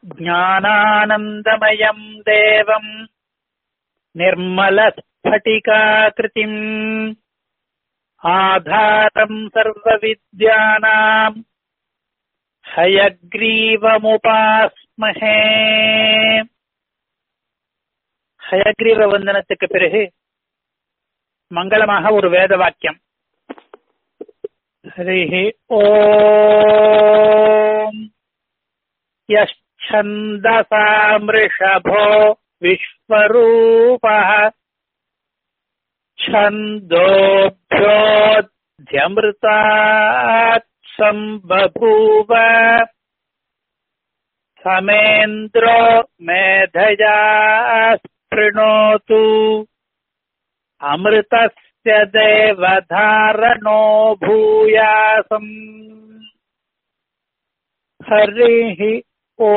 ज्ञानानन्दमयम् देवम् निर्मलस्फटिकाकृतिम् आधारम् सर्वविद्यानाम् ஹயக்ரீவமுபாஸ்மஹே ஹயக்ரீவ வந்தனத்துக்கு பிறகு மங்களமாக ஒரு வேத வாக்கியம் हरिः ॐ यश्छन्दसामृषभो विश्वरूपः छन्दोभ्योऽध्यमृतात् सम्बभूव समेन्द्रो मेधया स्पृणोतु अमृतस्य देवधारणो भूयासम् हरिः ஓ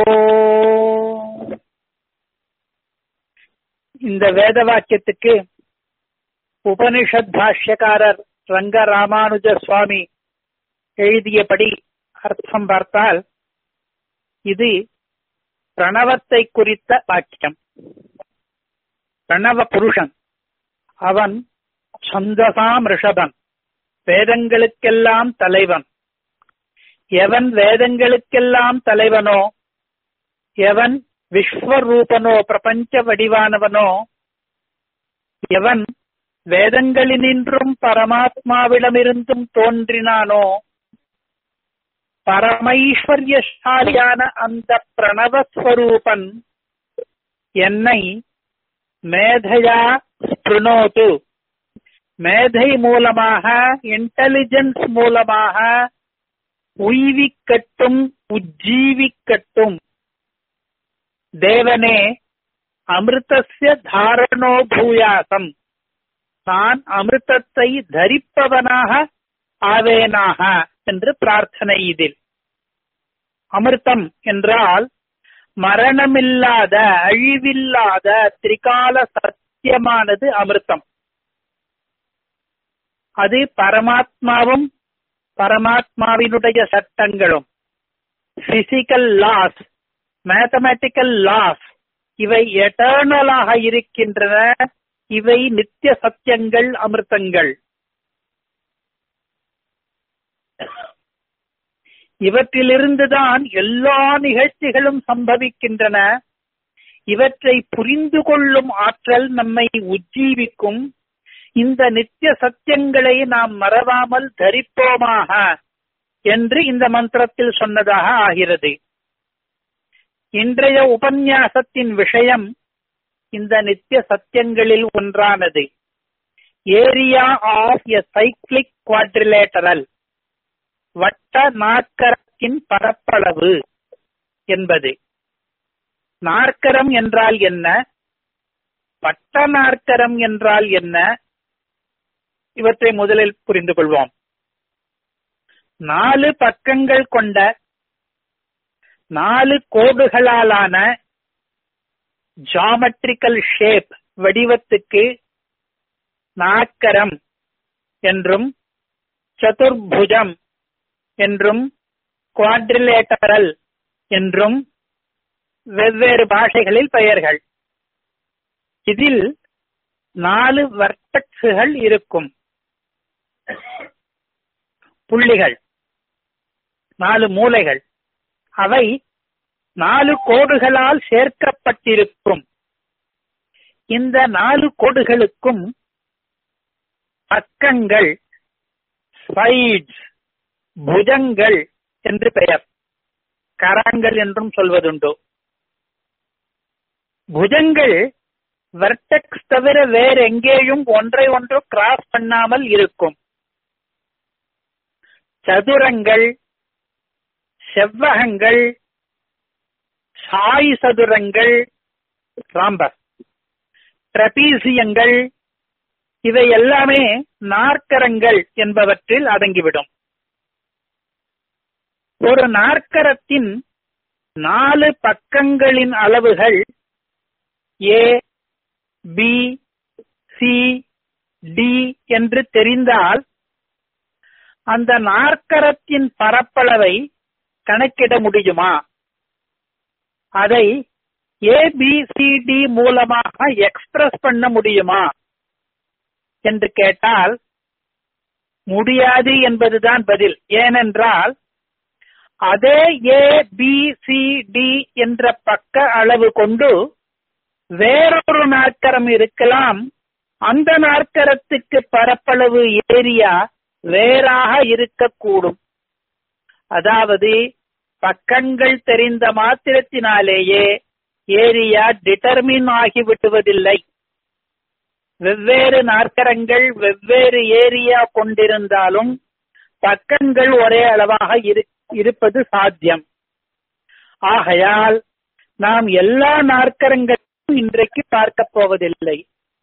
இந்த வேத வாக்கியத்துக்கு உபனிஷத் பாஷ்யக்காரர் ரங்க ராமானுஜ சுவாமி எழுதியபடி அர்த்தம் பார்த்தால் இது பிரணவத்தை குறித்த வாக்கியம் பிரணவ புருஷன் அவன் சந்தசாம் ரிஷபன் வேதங்களுக்கெல்லாம் தலைவன் எவன் வேதங்களுக்கெல்லாம் தலைவனோ எவன் விஸ்வரூபனோ பிரபஞ்ச வடிவானவனோ எவன் வேதங்களினின்றும் பரமாத்மாவிடமிருந்தும் தோன்றினானோ பரமைஸ்வர்யசாலியான அந்த பிரணவஸ்வரூபன் என்னை மேதையா ஸ்பிருணோது மேதை மூலமாக இன்டெலிஜென்ஸ் மூலமாக உய்விக்கட்டும் உஜ்ஜீவிக்கட்டும் தேவனே அமிர்தஸ்ய தாரணோ பூயாசம் நான் அமிர்தத்தை தரிப்பவனாக ஆவேனாக என்று பிரார்த்தனை இதில் அமிர்தம் என்றால் மரணமில்லாத அழிவில்லாத திரிகால சத்தியமானது அமிர்தம் அது பரமாத்மாவும் பரமாத்மாவினுடைய சட்டங்களும் பிசிக்கல் லாஸ் மேத்தமேட்டிக்கல் லாஸ் இவை எட்டர்னலாக இருக்கின்றன இவை நித்திய சத்தியங்கள் அமிர்தங்கள் இவற்றிலிருந்துதான் எல்லா நிகழ்ச்சிகளும் சம்பவிக்கின்றன இவற்றை புரிந்து கொள்ளும் ஆற்றல் நம்மை உஜ்ஜீவிக்கும் இந்த நித்திய சத்தியங்களை நாம் மறவாமல் தரிப்போமாக என்று இந்த மந்திரத்தில் சொன்னதாக ஆகிறது இன்றைய உபன்யாசத்தின் விஷயம் இந்த நித்திய சத்தியங்களில் ஒன்றானது area of a cyclic quadrilateral வட்ட நாற்கரத்தின் பரப்பளவு என்பது நாற்கரம் என்றால் என்ன வட்ட நாற்கரம் என்றால் என்ன இவற்றை முதலில் புரிந்து கொள்வோம் நாலு பக்கங்கள் கொண்ட நாலு கோடுகளாலான ஜாமெட்ரிக்கல் ஷேப் வடிவத்துக்கு நாக்கரம் என்றும் சதுர்புஜம் என்றும் குவாட்ரிலேட்டரல் என்றும் வெவ்வேறு பாஷைகளில் பெயர்கள் இதில் நாலு வர்டக்ஸுகள் இருக்கும் புள்ளிகள் நாலு மூலைகள் அவை நாலு கோடுகளால் சேர்க்கப்பட்டிருக்கும் இந்த நாலு கோடுகளுக்கும் பக்கங்கள் சைட்ஸ் புஜங்கள் என்று பெயர் கரங்கள் என்றும் சொல்வதுண்டு புஜங்கள் வெர்டெக்ஸ் தவிர வேற எங்கேயும் ஒன்றை ஒன்று கிராஸ் பண்ணாமல் இருக்கும் சதுரங்கள் செவ்வகங்கள் சாய் சதுரங்கள் ராம்பஸ் ட்ரபீசியங்கள் இவை எல்லாமே நாற்கரங்கள் என்பவற்றில் அடங்கிவிடும் ஒரு நாற்கரத்தின் நாலு பக்கங்களின் அளவுகள் ஏ பி சி டி என்று தெரிந்தால் அந்த நாற்கரத்தின் பரப்பளவை கணக்கிட முடியுமா அதை ஏபிசிடி மூலமாக எக்ஸ்பிரஸ் பண்ண முடியுமா என்று கேட்டால் முடியாது என்பதுதான் பதில் ஏனென்றால் அதே ஏ பி சி டி என்ற பக்க அளவு கொண்டு வேறொரு நாற்கரம் இருக்கலாம் அந்த நாற்கரத்துக்கு பரப்பளவு ஏரியா வேறாக இருக்கக்கூடும் அதாவது பக்கங்கள் தெரிந்த மாத்திரத்தினாலேயே ஏரியா டிட்டர்மின் ஆகிவிடுவதில்லை வெவ்வேறு நாற்கரங்கள் வெவ்வேறு ஏரியா கொண்டிருந்தாலும் பக்கங்கள் ஒரே அளவாக இருப்பது சாத்தியம் ஆகையால் நாம் எல்லா நாற்கரங்களும் இன்றைக்கு பார்க்க போவதில்லை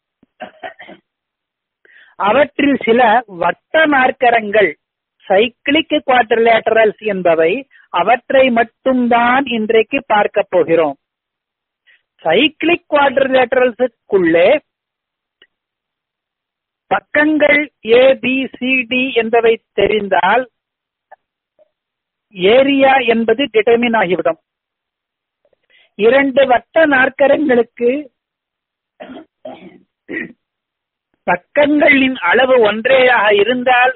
அவற்றில் சில வட்ட நாற்கரங்கள் சைக்கிளிக் குவாட்ரிலேட்டரல்ஸ் என்பவை அவற்றை மட்டும்தான் இன்றைக்கு பார்க்க போகிறோம் சைக்கிளிக் குவாட்ரிலேட்டரல்ஸுக்குள்ளே பக்கங்கள் ஏ பி சி டி என்பவை தெரிந்தால் ஏரியா என்பது டிட்டர்மின் ஆகிவிடும் இரண்டு வட்ட நாற்கரங்களுக்கு பக்கங்களின் அளவு ஒன்றேயாக இருந்தால்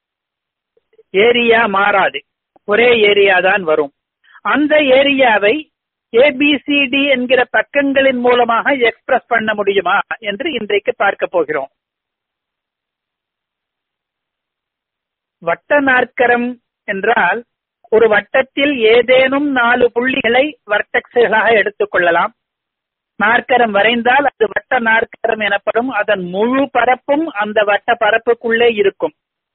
ஏரியா மாறாது ஒரே ஏரியா தான் வரும் அந்த ஏரியாவை ஏபிசிடி என்கிற பக்கங்களின் மூலமாக எக்ஸ்பிரஸ் பண்ண முடியுமா என்று இன்றைக்கு பார்க்க போகிறோம் வட்ட நாற்கரம் என்றால் ஒரு வட்டத்தில் ஏதேனும் நாலு புள்ளிகளை வர்டெக்ஸுகளாக எடுத்துக்கொள்ளலாம் நாற்கரம் வரைந்தால் அது வட்ட நாற்கரம் எனப்படும் அதன் முழு பரப்பும் அந்த வட்ட பரப்புக்குள்ளே இருக்கும்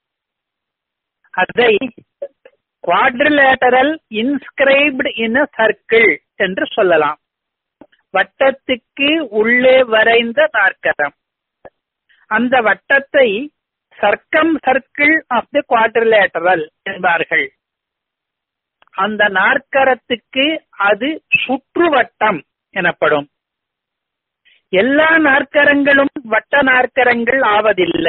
அதை குவாட்ரிலேட்டரல் இன்ஸ்கிரைப்டு இன் சர்க்கிள் என்று சொல்லலாம் வட்டத்துக்கு உள்ளே வரைந்த நாற்கரம் அந்த வட்டத்தை circum circle of the quadrilateral என்பார்கள் அந்த நாற்கரத்துக்கு அது சுற்றுவட்டம் எனப்படும் எல்லா நாற்கரங்களும் வட்ட நாற்கரங்கள் ஆவதில்லை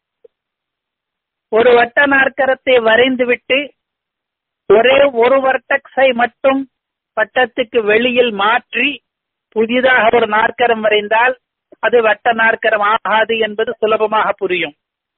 ஒரு வட்ட நாற்கரத்தை வரைந்துவிட்டு ஒரே ஒரு வர்டக்ஸை மட்டும் வட்டத்துக்கு வெளியில் மாற்றி புதிதாக ஒரு நாற்கரம் வரைந்தால் அது வட்ட நாற்கரம் ஆகாது என்பது சுலபமாக புரியும்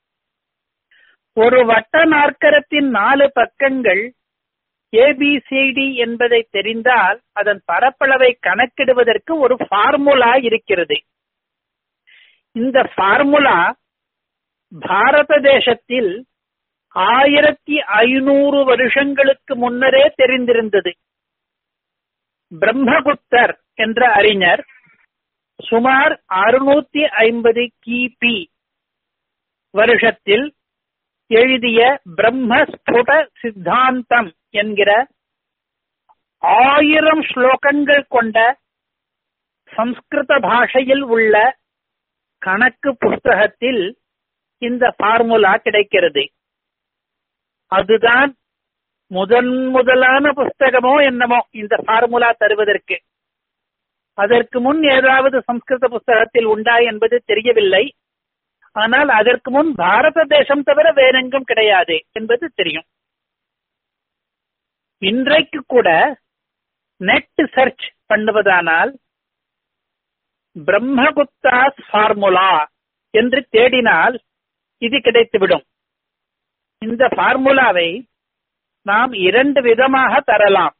ஒரு வட்ட நாற்கரத்தின் நாலு பக்கங்கள் ஏபிசிடி என்பதை தெரிந்தால் அதன் பரப்பளவை கணக்கிடுவதற்கு ஒரு ஃபார்முலா இருக்கிறது இந்த ஃபார்முலா பாரத தேசத்தில் ஆயிரத்தி ஐநூறு வருஷங்களுக்கு முன்னரே தெரிந்திருந்தது பிரம்மகுப்தர் என்ற அறிஞர் சுமார் அறுநூத்தி ஐம்பது கிபி வருஷத்தில் எழுதிய பிரம்மஸ்புட சித்தாந்தம் என்கிற ஆயிரம் ஸ்லோகங்கள் கொண்ட சம்ஸ்கிருத பாஷையில் உள்ள கணக்கு புஸ்தகத்தில் இந்த ஃபார்முலா கிடைக்கிறது அதுதான் முதன் முதலான புஸ்தகமோ என்னமோ இந்த ஃபார்முலா தருவதற்கு அதற்கு முன் ஏதாவது சம்ஸ்கிருத புஸ்தகத்தில் உண்டா என்பது தெரியவில்லை ஆனால் அதற்கு முன் பாரத தேசம் தவிர வேறெங்கும் கிடையாது என்பது தெரியும் இன்றைக்கு கூட நெட் சர்ச் பண்ணுவதானால் பிரம்மகுப்தாஸ் ஃபார்முலா என்று தேடினால் இது கிடைத்துவிடும் இந்த ஃபார்முலாவை நாம் இரண்டு விதமாக தரலாம்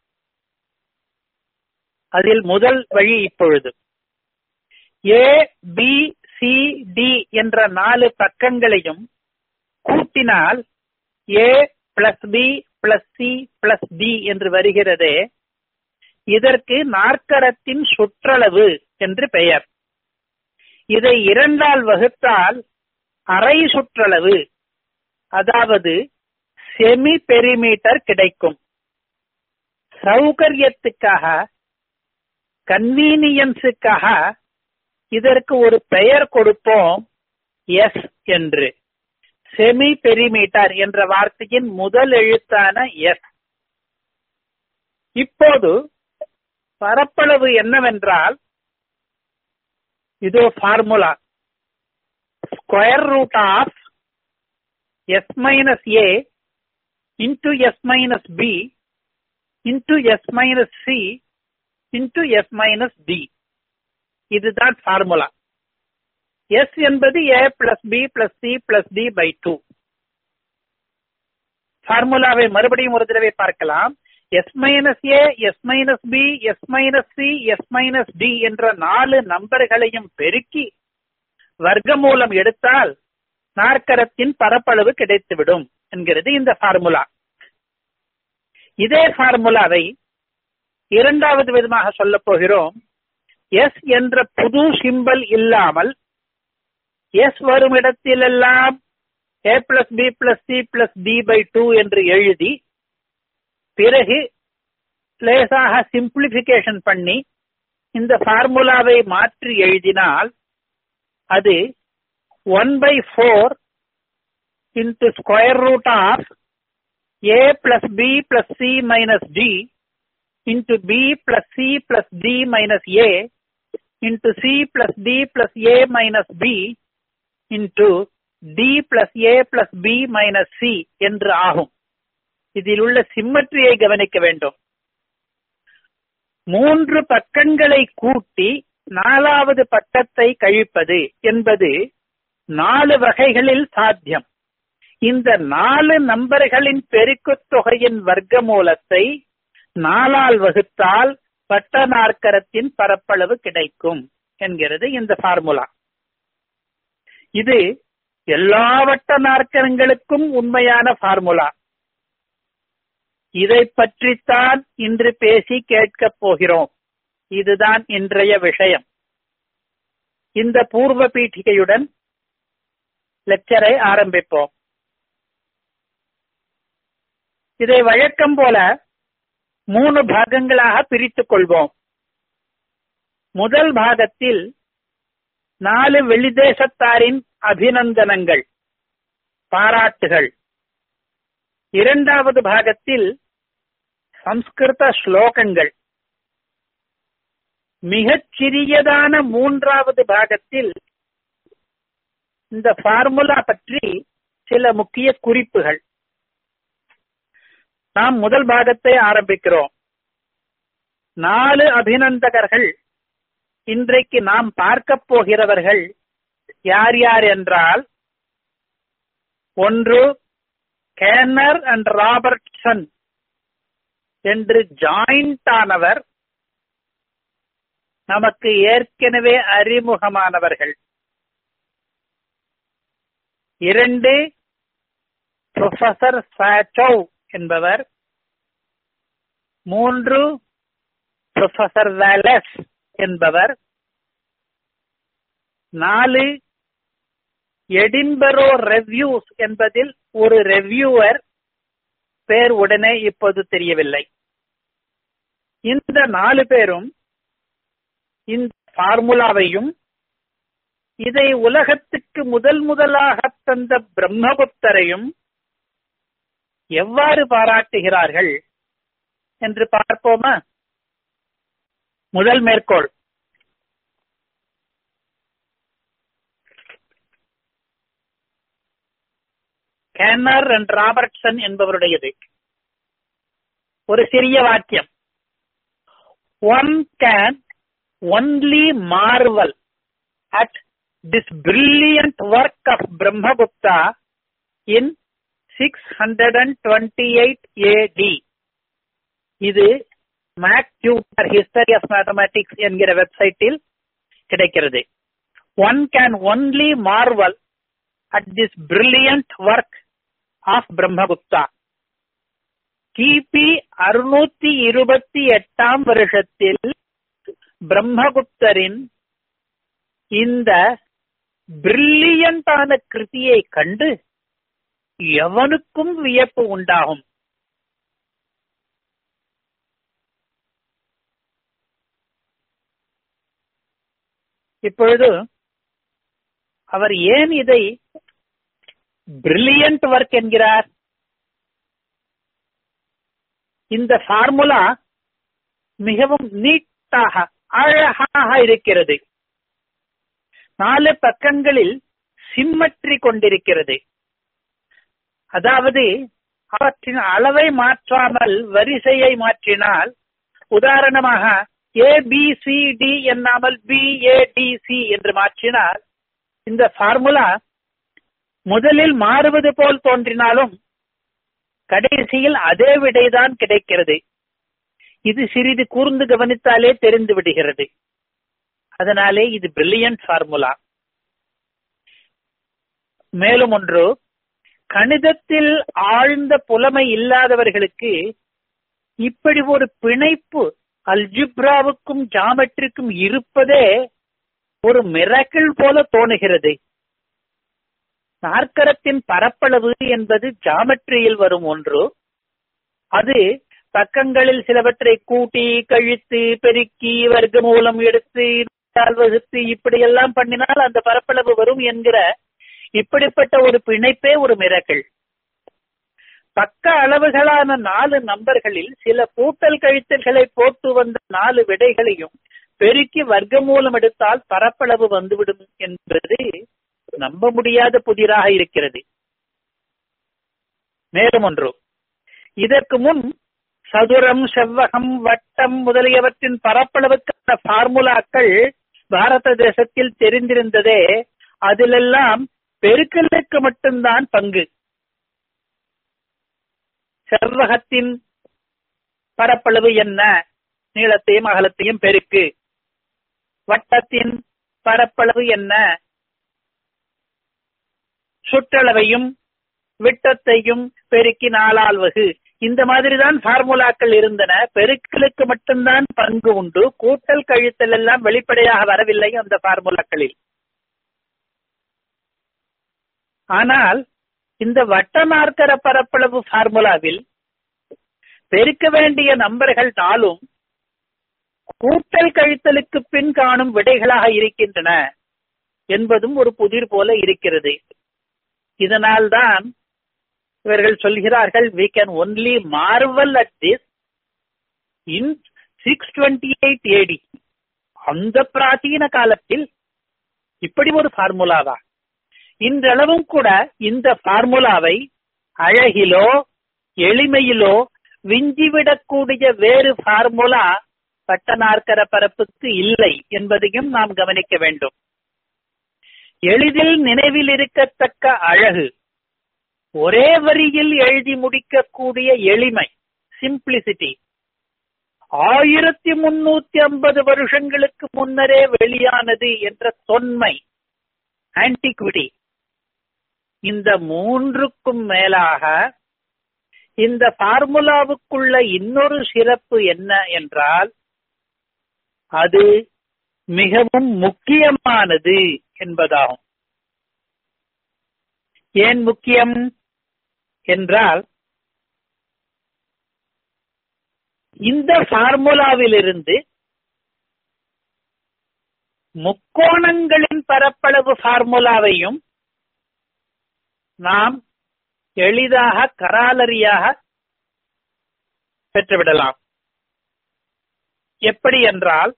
அதில் முதல் வழி இப்பொழுது ஏ பி சி டி என்ற நாலு பக்கங்களையும் கூட்டினால் A plus B plus C plus D என்று வருகிறதே இதற்கு நாற்கரத்தின் சுற்றளவு என்று பெயர் இதை இரண்டால் வகுத்தால் அரை சுற்றளவு அதாவது செமி பெரிமீட்டர் கிடைக்கும் சௌகரியத்துக்காக கன்வீனியன்ஸுக்காக இதற்கு ஒரு பெயர் கொடுப்போம் எஸ் என்று செமி பெரிமீட்டர் என்ற வார்த்தையின் முதல் எழுத்தான எஸ் இப்போது பரப்பளவு என்னவென்றால் இது formula square root of S minus A into S minus B into S minus C into S minus D இதுதான் ஃபார்முலா எஸ் என்பது A plus B plus C plus D by two ஃபார்முலாவை மறுபடியும் ஒரு தடவை பார்க்கலாம் S minus A S minus B S minus C S minus D என்ற நாலு நம்பர்களையும் பெருக்கி வர்க்கமூலம் எடுத்தால் நாற்கரத்தின் பரப்பளவு கிடைத்துவிடும் என்கிறது இந்த ஃபார்முலா இதே ஃபார்முலாவை இரண்டாவது விதமாக சொல்ல போகிறோம் எஸ் என்ற புது சிம்பல் இல்லாமல் எஸ் வரும் இடத்திலெல்லாம் A plus B plus C plus D by two என்று எழுதி பிறகு லேசாக சிம்பிளிபிகேஷன் பண்ணி இந்த ஃபார்முலாவை மாற்றி எழுதினால் அது one by four into square root of A plus B plus C minus D into B plus C plus D minus A into C plus D plus A minus B into D plus A plus B minus C என்று ஆகும் இதில் உள்ள சிம்மற்றியை கவனிக்க வேண்டும் மூன்று பக்கங்களை கூட்டி நாலாவது பக்கத்தை கழிப்பது என்பது நாலு வகைகளில் சாத்தியம் இந்த நாலு நம்பர்களின் பெருக்குத் தொகையின் வர்க்க மூலத்தை நாலால் வகுத்தால் வட்ட நாற்கரத்தின் பரப்பளவு கிடைக்கும் என்கிறது இந்த ஃபார்முலா இது எல்லா வட்ட நாற்கரங்களுக்கும் உண்மையான ஃபார்முலா இதை பற்றித்தான் இன்று பேசி கேட்கப் போகிறோம் இதுதான் இன்றைய விஷயம் இந்த பூர்வ பீఠிகையுடன் லெக்சரை ஆரம்பிப்போம் இதை வழக்கம் போல மூணு பாகங்களாக பிரித்துக் கொள்வோம் முதல் பாகத்தில் நாலு வெளிதேசத்தாரின் அபிநந்தனங்கள் பாராட்டுகள் இரண்டாவது பாகத்தில் சம்ஸ்கிருத ஸ்லோகங்கள் மிகச் சிறியதான மூன்றாவது பாகத்தில் இந்த ஃபார்முலா பற்றி சில முக்கிய குறிப்புகள் நாம் முதல் பாகத்தை ஆரம்பிக்கிறோம் நாலு அபிநந்தகர்கள் இன்றைக்கு நாம் பார்க்க போகிறவர்கள் யார் யார் என்றால் ஒன்று கேனர் அண்ட் ராபர்ட்சன் என்று ஜாயிண்ட் ஆனவர் நமக்கு ஏற்கனவே அறிமுகமானவர்கள் இரண்டு ப்ரொஃபசர் சாச்சோவ் என்பவர் மூன்று ப்ரொஃபசர் வேலஸ் என்பவர் நாலு எடின்பரோ ரெவ்யூஸ் என்பதில் ஒரு ரெவ்யூவர் பேர் உடனே இப்போது தெரியவில்லை இந்த நாலு பேரும் இந்த ஃபார்முலாவையும் இதை உலகத்துக்கு முதல் முதலாக தந்த பிரம்மகுப்தரையும் எவ்வாறு பாராட்டுகிறார்கள் என்று பார்ப்போமா முதல் மேற்கோள் கேனர் அண்ட் ராபர்ட்சன் என்பவருடையது ஒரு சிறிய வாக்கியம் one can only marvel at this brilliant work of Brahmagupta in six hundred and twenty eight AD இது MacTutor history of mathematics என்கிற வெப்சைட்டில் கிடைக்கிறது one can only marvel at this brilliant work of Brahmagupta கிபி அறுநூத்தி இருபத்தி எட்டாம் வருஷத்தில் பிரம்மகுப்தரின் இந்த பிரில்லியண்டான கிருதியை கண்டு எவனுக்கும் வியப்பு உண்டாகும் இப்பொழுது அவர் ஏன் இதை பிரில்லியன்ட் ஒர்க் என்கிறார் இந்த ஃபார்முலா மிகவும் நீட்டாக அழகாக இருக்கிறது நாலு பக்கங்களில் சிம்மற்றி கொண்டிருக்கிறது அதாவது அவற்றின் அளவை மாற்றாமல் வரிசையை மாற்றினால் உதாரணமாக ஏ பி சி டி என்னாமல் பி ஏ டி சி என்று மாற்றினால் இந்த ஃபார்முலா முதலில் மாறுவது போல் தோன்றினாலும் கடைசியில் அதே விடைதான் கிடைக்கிறது இது சிறிது கூர்ந்து கவனித்தாலே தெரிந்து விடுகிறது அதனாலே இது பிரில்லியன்ட் ஃபார்முலா மேலும் ஒன்று கணிதத்தில் ஆழ்ந்த புலமை இல்லாதவர்களுக்கு இப்படி ஒரு பிணைப்பு அல்ஜிப்ராவுக்கும் ஜாமெட்ரிக்கும் இருப்பதே ஒரு மிரக்கிள் போல தோணுகிறது நாற்கரத்தின் பரப்பளவு என்பது ஜாமெட்ரியில் வரும் ஒன்று அது பக்கங்களில் சிலவற்றை கூட்டி கழித்து பெருக்கி வர்க்க மூலம் எடுத்து வகுத்து இப்படியெல்லாம் பண்ணினால் அந்த பரப்பளவு வரும் என்கிற இப்படிப்பட்ட ஒரு பிணைப்பே ஒரு மிரக்கள் பக்க அளவுகளான நாலு நம்பர்களில் சில கூட்டல் கழித்தல்களை போட்டு வந்த நாலு விடைகளையும் பெருக்கி வர்க்கமூலம் எடுத்தால் பரப்பளவு வந்துவிடும் என்பது நம்ப முடியாத புதிராக இருக்கிறது மேலும் ஒன்று இதற்கு முன் சதுரம் செவ்வகம் வட்டம் முதலியவற்றின் பரப்பளவுக்கான பார்முலாக்கள் பாரத தேசத்தில் தெரிந்திருந்ததே அதிலெல்லாம் பெருக்கலுக்கு மட்டும்தான் பங்கு செவ்வகத்தின் பரப்பளவு என்ன நீளத்தையும் அகலத்தையும் பெருக்கு வட்டத்தின் பரப்பளவு என்ன சுற்றளவையும் விட்டத்தையும் பெருக்கி நாலால் வகு இந்த மாதிரிதான் பார்முலாக்கள் இருந்தன பெருக்கலுக்கு மட்டும்தான் பங்கு உண்டு கூட்டல் கழித்தல் எல்லாம் வெளிப்படையாக வரவில்லை அந்த பார்முலாக்களில் ஆனால் இந்த வட்ட நாற்கர பரப்பளவு பார்முலாவில் பெருக்க வேண்டிய நம்பர்கள் நாளும் கூட்டல் கழித்தலுக்கு பின் காணும் விடைகளாக இருக்கின்றன என்பதும் ஒரு புதிர் போல இருக்கிறது இதனால்தான் இவர்கள் சொல்கிறார்கள் we can only marvel at this in six twenty eight AD அந்த பிராச்சீன காலத்தில் இப்படி ஒரு ஃபார்முலாவா இன்றளவும் கூட இந்த ஃபார்முலாவை அழகிலோ எளிமையிலோ விஞ்சிவிடக்கூடிய வேறு ஃபார்முலா வட்ட நாற்கர பரப்புக்கு இல்லை என்பதையும் நாம் கவனிக்க வேண்டும் எளிதில் நினைவில் இருக்கத்தக்க அழகு ஒரே வரியில் எழுதி முடிக்கக்கூடிய எளிமை சிம்பிளிசிட்டி ஆயிரத்தி முன்னூத்தி ஐம்பது வருஷங்களுக்கு முன்னரே வெளியானது என்ற தொன்மை ஆன்டிக்விட்டி இந்த மூன்றுக்கும் மேலாக இந்த பார்முலாவுக்குள்ள இன்னொரு சிறப்பு என்ன என்றால் அது மிகவும் முக்கியமானது என்பதாகும் ஏன் முக்கியம் என்றால் இந்த பார்முலாவிலிருந்து முக்கோணங்களின் பரப்பளவு பார்முலாவையும் நாம் எளிதாக கராலரியாக பெற்றுவிடலாம் எப்படி என்றால்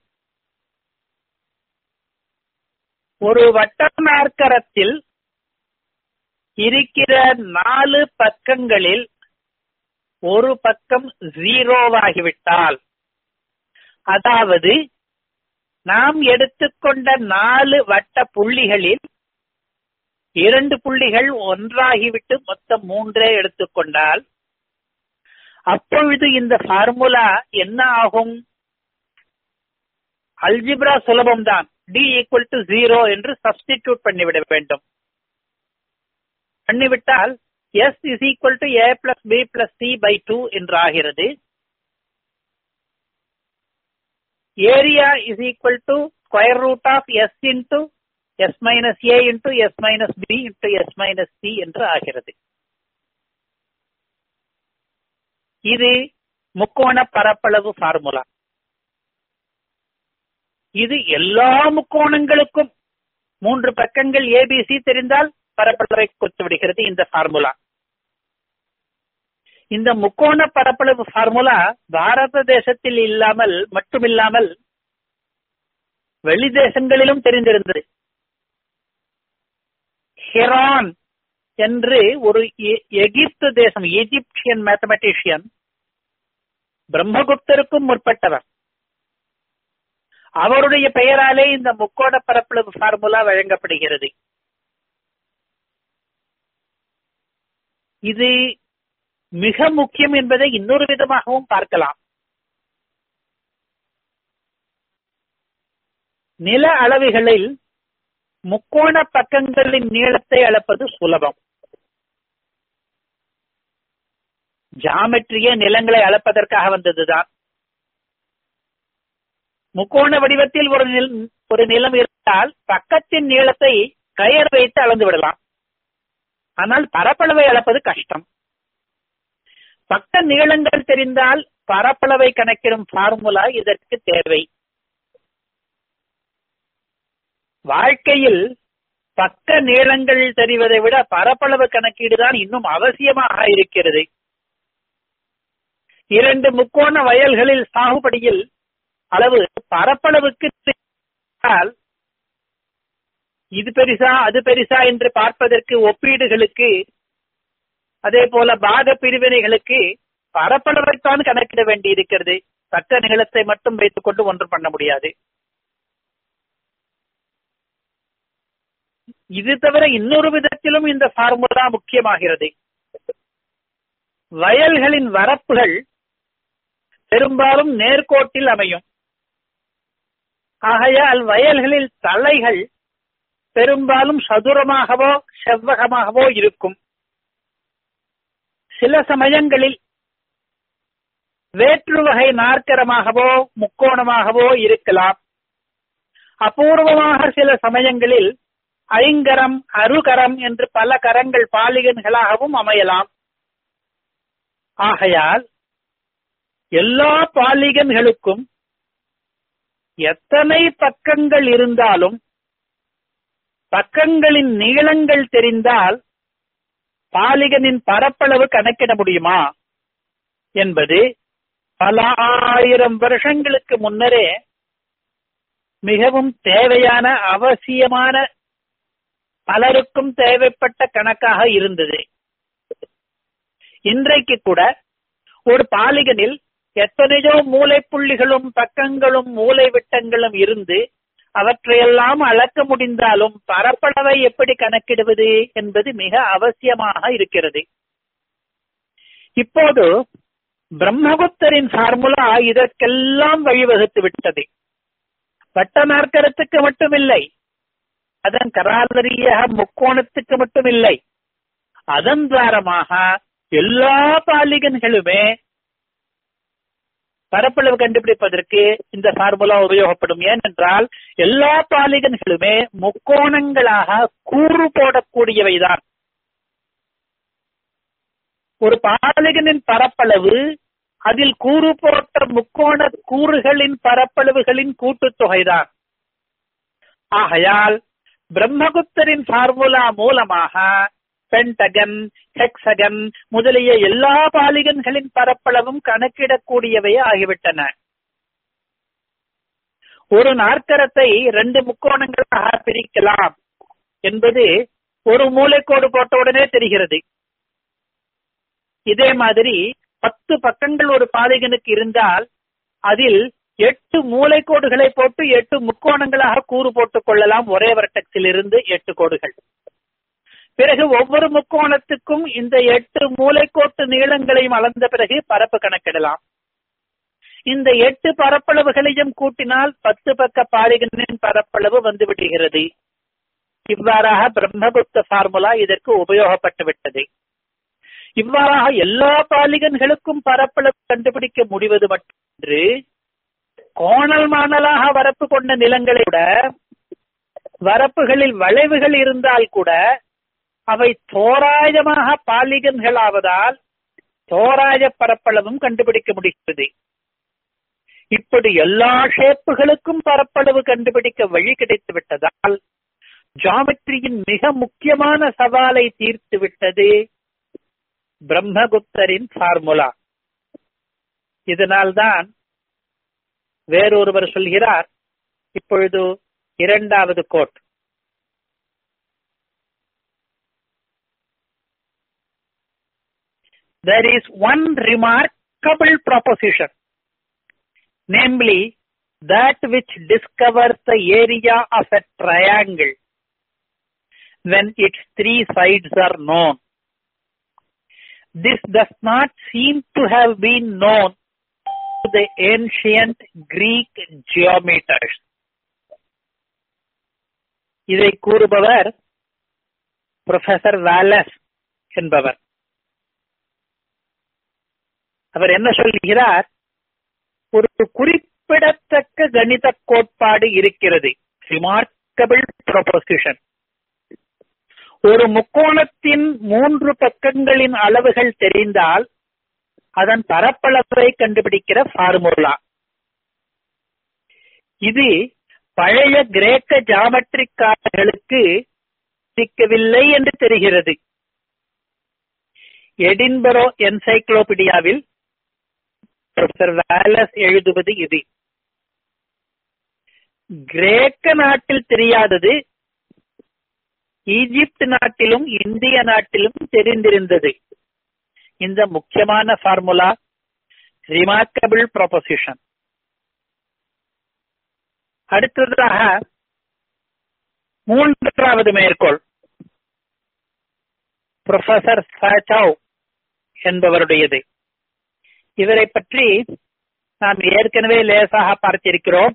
ஒரு வட்ட நாற்கரத்தில் இருக்கிற நாலு பக்கங்களில் ஒரு பக்கம் ஜீரோவாகிவிட்டால் அதாவது நாம் எடுத்துக்கொண்ட நாலு வட்ட புள்ளிகளில் இரண்டு புள்ளிகள் ஒன்றாகிவிட்டு மொத்தம் மூன்றே எடுத்துக்கொண்டால் அப்பொழுது இந்த ஃபார்முலா என்ன ஆகும் அல்ஜிப்ரா சுலபம்தான் டி ஈக்குவல் டு ஜீரோ என்று சப்ஸ்டிடியூட் பண்ணிவிட வேண்டும் பண்ணிவிட்டால் S is equal to A plus B plus C by two என்று ஆகிறது area is equal to square root of S into S minus A into S minus B into S minus C என்று ஆகிறது இது முக்கோண பரப்பளவு formula இது எல்லா முக்கோணங்களுக்கும் மூன்று பக்கங்கள் ஏபிசி தெரிந்தால் பரப்பளவை கொடுத்து விடுகிறது இந்த ஃபார்முலா இந்த முக்கோண பரப்பளவு ஃபார்முலா பாரத தேசத்தில் இல்லாமல் மட்டுமில்லாமல் வெளி தேசங்களிலும் தெரிந்திருந்தது ஹெரான் என்று ஒரு எகிப்து தேசம் எகிப்தியன் மேத்தமெட்டிஷியன் பிரம்மகுப்தருக்கும் முற்பட்டவர் அவருடைய பெயராலே இந்த முக்கோண பரப்பளவு ஃபார்முலா வழங்கப்படுகிறது இது மிக முக்கியம் என்பதை இன்னொரு விதமாகவும் பார்க்கலாம் நில அளவுகளில் முக்கோண பக்கங்களின் நீளத்தை அளப்பது சுலபம் ஜாமெட்ரிய நிலங்களை அளப்பதற்காக வந்ததுதான் முக்கோண வடிவத்தில் ஒரு ஒரு நிலம் இருந்தால் பக்கத்தின் நீளத்தை கயர் வைத்து அளந்து விடலாம் ஆனால் பரப்பளவை அளப்பது கஷ்டம் பக்க நீளங்கள் தெரிந்தால் பரப்பளவை கணக்கிடும் ஃபார்முலா இதற்கு தேவை வாழ்க்கையில் பக்க நீளங்கள் தெரிவதை விட பரப்பளவு கணக்கீடு தான் இன்னும் அவசியமாக இருக்கிறது இரண்டு முக்கோண வயல்களில் சாகுபடியில் அளவு பரப்பளவுக்கு இது பெரிசா அது பெரிசா என்று பார்ப்பதற்கு ஒப்பீடுகளுக்கு அதே போல பாக பிரிவினைகளுக்கு பரப்பளவைத்தான் கணக்கிட வேண்டி இருக்கிறது பக்க நீளத்தை மட்டும் வைத்துக் கொண்டு ஒன்றும் பண்ண முடியாது இது தவிர இன்னொரு விதத்திலும் இந்த ஃபார்முலா முக்கியமாகிறது வயல்களின் வரப்புகள் பெரும்பாலும் நேர்கோட்டில் அமையும் ஆகையால் வயல்களில் தலைகள் பெரும்பாலும் சதுரமாகவோ செவ்வகமாகவோ இருக்கும் சில சமயங்களில் வேற்று வகை நாற்கரமாகவோ முக்கோணமாகவோ இருக்கலாம் அபூர்வமாக சில சமயங்களில் ஐங்கரம் அருகரம் என்று பல கரங்கள் பாலிகன்களாகவும் அமையலாம் ஆகையால் எல்லா பாலிகன்களுக்கும் எத்தனை பக்கங்கள் இருந்தாலும் பக்கங்களின் நீளங்கள் தெரிந்தால் பாலிகனின் பரப்பளவு கணக்கிட முடியுமா என்பது பல ஆயிரம் வருஷங்களுக்கு முன்னரே மிகவும் தேவையான அவசியமான பலருக்கும் தேவைப்பட்ட கணக்காக இருந்தது இன்றைக்கு கூட ஒரு பாலிகனில் எத்தனையோ மூளைப்புள்ளிகளும் பக்கங்களும் மூளை விட்டங்களும் இருந்து அவற்றையெல்லாம் அளக்க முடிந்தாலும் பரப்பளவை எப்படி கணக்கிடுவது என்பது மிக அவசியமாக இருக்கிறது இப்போது பிரம்மகுப்தரின் ஃபார்முலா இதற்கெல்லாம் வழிவகுத்து விட்டது வட்ட நாற்கரத்துக்கு மட்டுமில்லை அதன் கராலரியாக முக்கோணத்துக்கு மட்டுமில்லை அதன் துவாரமாக எல்லா பாலிகன்களுமே பரப்பளவு கண்டுபிடிப்பதற்கு இந்த ஃபார்முலா உபயோகப்படும் ஏனென்றால் எல்லா பாலிகன்களுமே முக்கோணங்களாக கூறு போடக்கூடியவைதான் ஒரு பாலிகனின் பரப்பளவு அதில் கூறு போட்ட முக்கோண கூறுகளின் பரப்பளவுகளின் கூட்டுத்தொகைதான் ஆகையால் பிரம்மகுப்தரின் ஃபார்முலா மூலமாக பென்டகன் ஹெக்ஸகன் முதலிய எல்லா பாலிகன்களின் பரப்பளவும் கணக்கிடக்கூடியவை ஆகிவிட்டன ஒரு நாற்கரத்தை ரெண்டு முக்கோணங்களாக பிரிக்கலாம் என்பது ஒரு மூளைக்கோடு போட்டவுடனே தெரிகிறது இதே மாதிரி பத்து பக்கங்கள் ஒரு பாலிகனுக்கு இருந்தால் அதில் எட்டு மூளைக்கோடுகளை போட்டு எட்டு முக்கோணங்களாக கூறு போட்டுக் கொள்ளலாம் ஒரே வர்டெக்ஸில் இருந்து எட்டு கோடுகள் பிறகு ஒவ்வொரு முக்கோணத்துக்கும் இந்த எட்டு மூளைக்கோட்டு நீளங்களையும் அளந்த பிறகு பரப்பு கணக்கிடலாம் இந்த எட்டு பரப்பளவுகளையும் கூட்டினால் பத்து பக்க பாலிகனின் பரப்பளவு வந்து விடுகிறது இவ்வாறாக பிரம்மகுப்த ஃபார்முலா இதற்கு உபயோகப்பட்டு விட்டது இவ்வாறாக எல்லா பாலிகன்களுக்கும் பரப்பளவு கண்டுபிடிக்க முடிவது மட்டுமின்றி கோணல் மாணலாக வரப்பு கொண்ட நிலங்களை விட வரப்புகளில் வளைவுகள் இருந்தால் கூட அவை தோராயமாக பாலிகன்கள் ஆவதால் தோராய பரப்பளவும் கண்டுபிடிக்க முடிகிறது இப்படி எல்லா ஷேப்புகளுக்கும் பரப்பளவு கண்டுபிடிக்க வழி கிடைத்து விட்டதால் ஜாமெட்ரியின் மிக முக்கியமான சவாலை தீர்த்து விட்டது பிரம்மகுப்தரின் ஃபார்முலா இதனால்தான் வேறொருவர் சொல்கிறார் இப்பொழுது இரண்டாவது quote there is one remarkable proposition namely that which discovers the area of a triangle when its three sides are known. This does not seem to have been known to the ancient Greek geometers. இதை கூறுபவர் professor Wallace என்பவர் அவர் என்ன சொல்கிறார் ஒரு குறிப்பிடத்தக்க கணித கோட்பாடு இருக்கிறது remarkable proposition ஒரு முக்கோணத்தின் மூன்று பக்கங்களின் அளவுகள் தெரிந்தால் அதன் பரப்பளவை கண்டுபிடிக்கிற ஃபார்முலா இது பழைய கிரேக்க ஜாமெட்ரிக்காரர்களுக்கு சிக்கவில்லை என்று தெரிகிறது எடின்பரோ என்சைக்ளோபீடியாவில் ப்ரொஃபசர் வேலஸ் எழுதுவது இது கிரேக்க நாட்டில் தெரியாதது ஈஜிப்ட் நாட்டிலும் இந்திய நாட்டிலும் தெரிந்திருந்தது இந்த முக்கியமான ஃபார்முலா ரிமார்க்கபிள் ப்ரொபோசிஷன் அடுத்ததாக மூன்றாவது மேற்கோள் ப்ரொஃபசர் சாச்சவ் என்பவருடையது இவரை பற்றி நாம் ஏற்கனவே லேசாக பார்த்திருக்கிறோம்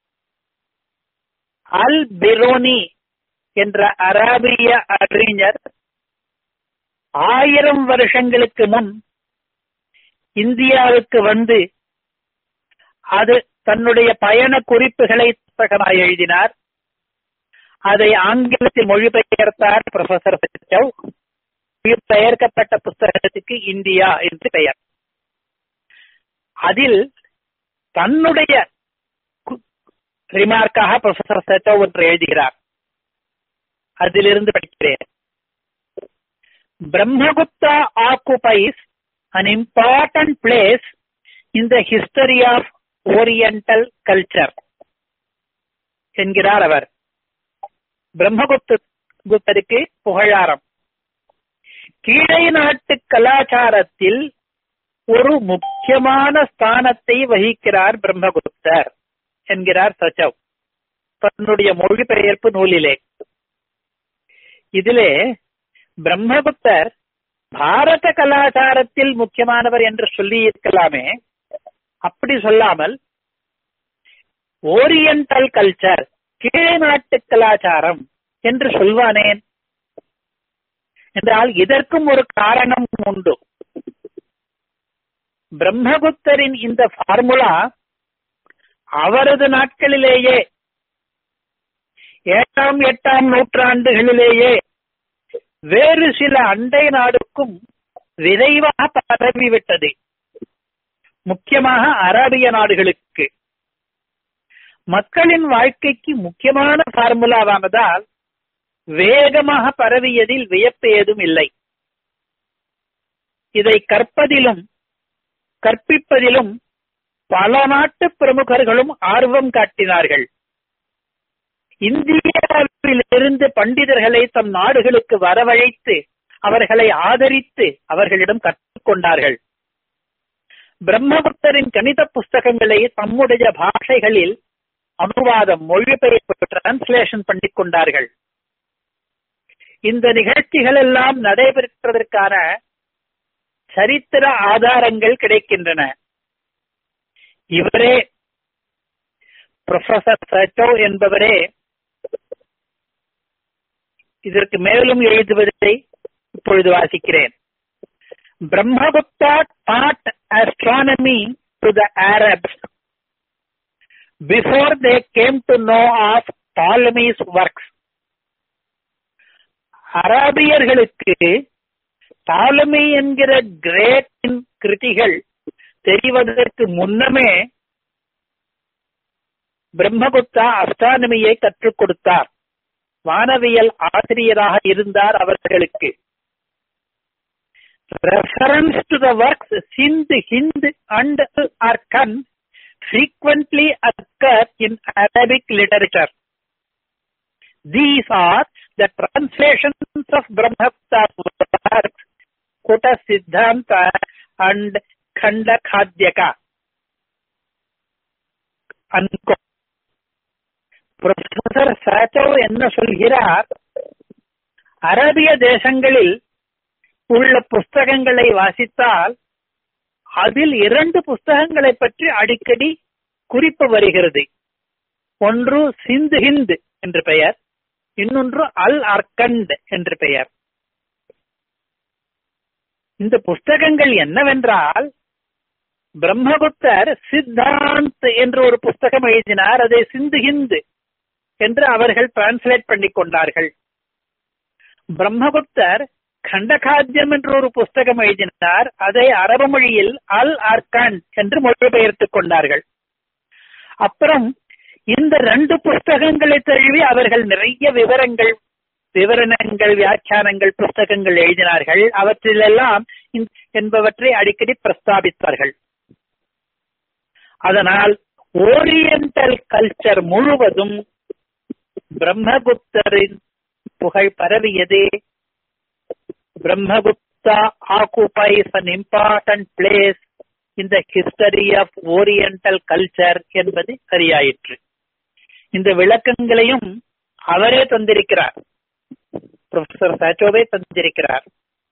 அல் பிரோனி என்ற அராபிய அறிஞர் ஆயிரம் வருஷங்களுக்கு முன் இந்தியாவுக்கு வந்து அது தன்னுடைய பயண குறிப்புகளை புத்தகமாக எழுதினார் அதை ஆங்கிலத்தில் மொழிபெயர்த்தார் ப்ரொஃபசர் சச்சவ் பெயர்க்கப்பட்ட புஸ்தகத்துக்கு இந்தியா என்று பெயர் அதில் தன்னுடைய ரிமார்க்காக ப்ரொஃபசர் சச்சவ் ஒன்று எழுதுகிறார் அதிலிருந்து படிக்கிறேன் Brahmagupta occupies an important place in the history of oriental culture என்கிறார் அவர் பிரம்மகுப்த குப்தருக்கு புகழாரம் கீழை நாட்டு கலாச்சாரத்தில் ஒரு முக்கியமான ஸ்தானத்தை வகிக்கிறார் பிரம்மகுப்தர் என்கிறார் சச்சவ் தன்னுடைய மொழிபெயர்ப்பு நூலிலே இதிலே பிரம்மகுப்தர் பாரத கலாச்சாரத்தில் முக்கியமானவர் என்று சொல்லி இருக்கலாமே அப்படி சொல்லாமல் ஓரியண்டல் கல்ச்சர் கீழ் நாட்டு கலாச்சாரம் என்று சொல்வானேன் என்றால் இதற்கும் ஒரு காரணம் உண்டு பிரம்மகுப்தரின் இந்த ஃபார்முலா அவரது நாட்களிலேயே ஏழாம் எட்டாம் நூற்றாண்டுகளிலேயே வேறு சில அண்டை நாடுக்கும் விரைவாக பரவிவிட்டது முக்கியமாக அரபிய நாடுகளுக்கு மக்களின் வாழ்க்கைக்கு முக்கியமான ஃபார்முலாவானதால் வேகமாக பரவியதில் வியப்பு ஏதும் இல்லை இதை கற்பதிலும் கற்பிப்பதிலும் பல நாட்டு பிரமுகர்களும் ஆர்வம் காட்டினார்கள் இந்தியாவிலிருந்து பண்டிதர்களை தம் நாடுகளுக்கு வரவழைத்து அவர்களை ஆதரித்து அவர்களிடம் கற்றுக்கொண்டார்கள் பிரம்மபுத்தரின் கணித புஸ்தகங்களை தம்முடைய பாஷைகளில் அனுவாதம் மொழிபெயர்ப்பு டிரான்ஸ்லேஷன் பண்ணிக் கொண்டார்கள் இந்த நிகழ்ச்சிகள் எல்லாம் நடைபெற்றதற்கான சரித்திர ஆதாரங்கள் கிடைக்கின்றன இவரே ப்ரொஃபசர் சச்சோ என்பவரே இதற்கு மேலும் எழுதுவதை இப்பொழுது வாசிக்கிறேன் Brahmagupta taught astronomy to the Arabs before they came to know of Ptolemy's works. அரபியர்களுக்கு டாலமி என்கிற கிரேட்டின் கிருதிகள் தெரிவதற்கு முன்னமே பிரம்மகுப்தா அஸ்ட்ரானமியை கற்றுக் கொடுத்தார் வானவியல் ஆசிரியராக இருந்தார் அவர்களுக்கு reference to the works Sindh, Hind and Arkan frequently occur in Arabic literature. These are the translations of Brahmapta's works, Kuta Siddhanta and Khanda Khadyaka. அன்கோ professor Sachau என்ன சொல்கிறார் அரபிய தேசங்களில் உள்ள புஸ்தகங்களை வாசித்தால் அதில் இரண்டு புஸ்தகங்களை பற்றி அடிக்கடி குறிப்பு வருகிறது ஒன்று சிந்து ஹிந்த் என்று பெயர் இன்னொன்று அல் அர்கண்ட் என்று பெயர் இந்த புஸ்தகங்கள் என்னவென்றால் பிரம்மகுப்தர் சித்தாந்த் என்று ஒரு புஸ்தகம் எழுதினார் அதை சிந்து ஹிந்த் என்று அவர்கள் டிரான்ஸ்லேட் பண்ணிக் கொண்டார்கள் பிரம்மகுப்தர் கண்டகாத்தியம் என்று ஒரு புஸ்தகம் எழுதினார் அதை அரபு மொழியில் அல் அர்கான் என்று மொழிபெயர்த்துக் கொண்டார்கள் அப்புறம் இந்த ரெண்டு புஸ்தகங்களை தழுவி அவர்கள் நிறைய விவரங்கள் விவரணங்கள் வியாக்கியானங்கள் புஸ்தகங்கள் எழுதினார்கள் அவற்றிலெல்லாம் என்பவற்றை அடிக்கடி பிரஸ்தாபித்தார்கள் அதனால் ஓரியண்டல் கல்ச்சர் முழுவதும் பிரம்மகுப்தரின் புகழ் பரவியதே Brahmagupta occupies an important place இந்த ஹிஸ்டரி ஆஃப் ஓரியண்டல் கல்ச்சர் என்பது சரியாயிற்று இந்த விளக்கங்களையும் அவரே தந்திருக்கிறார் ப்ரொஃபசர் சாச்சோவே தந்திருக்கிறார்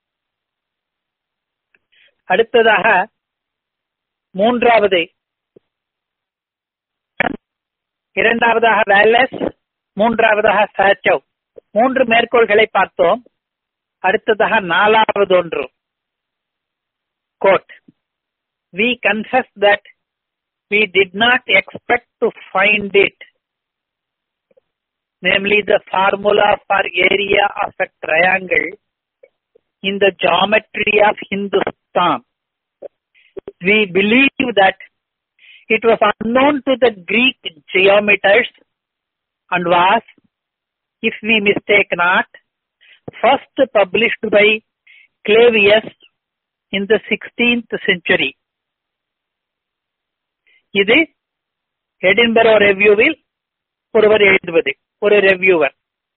அடுத்ததாக மூன்றாவது இரண்டாவதாக வேலஸ் மூன்றாவதாக சாச்சோ மூன்று மேற்கோள்களை பார்த்தோம் அடுத்ததாக நாலாவது ஒன்று quote we confess that we did not expect to find it namely the formula for area of a triangle in the geometry of Hindustan. We believe that it was unknown to the Greek geometers and was, if we mistake not, first published by Clavius in the 16th century. இது எடின்பரோ ரெவ்யூவில் ஒருவர் எழுதுவது ஒரு ரெவ்யூவர்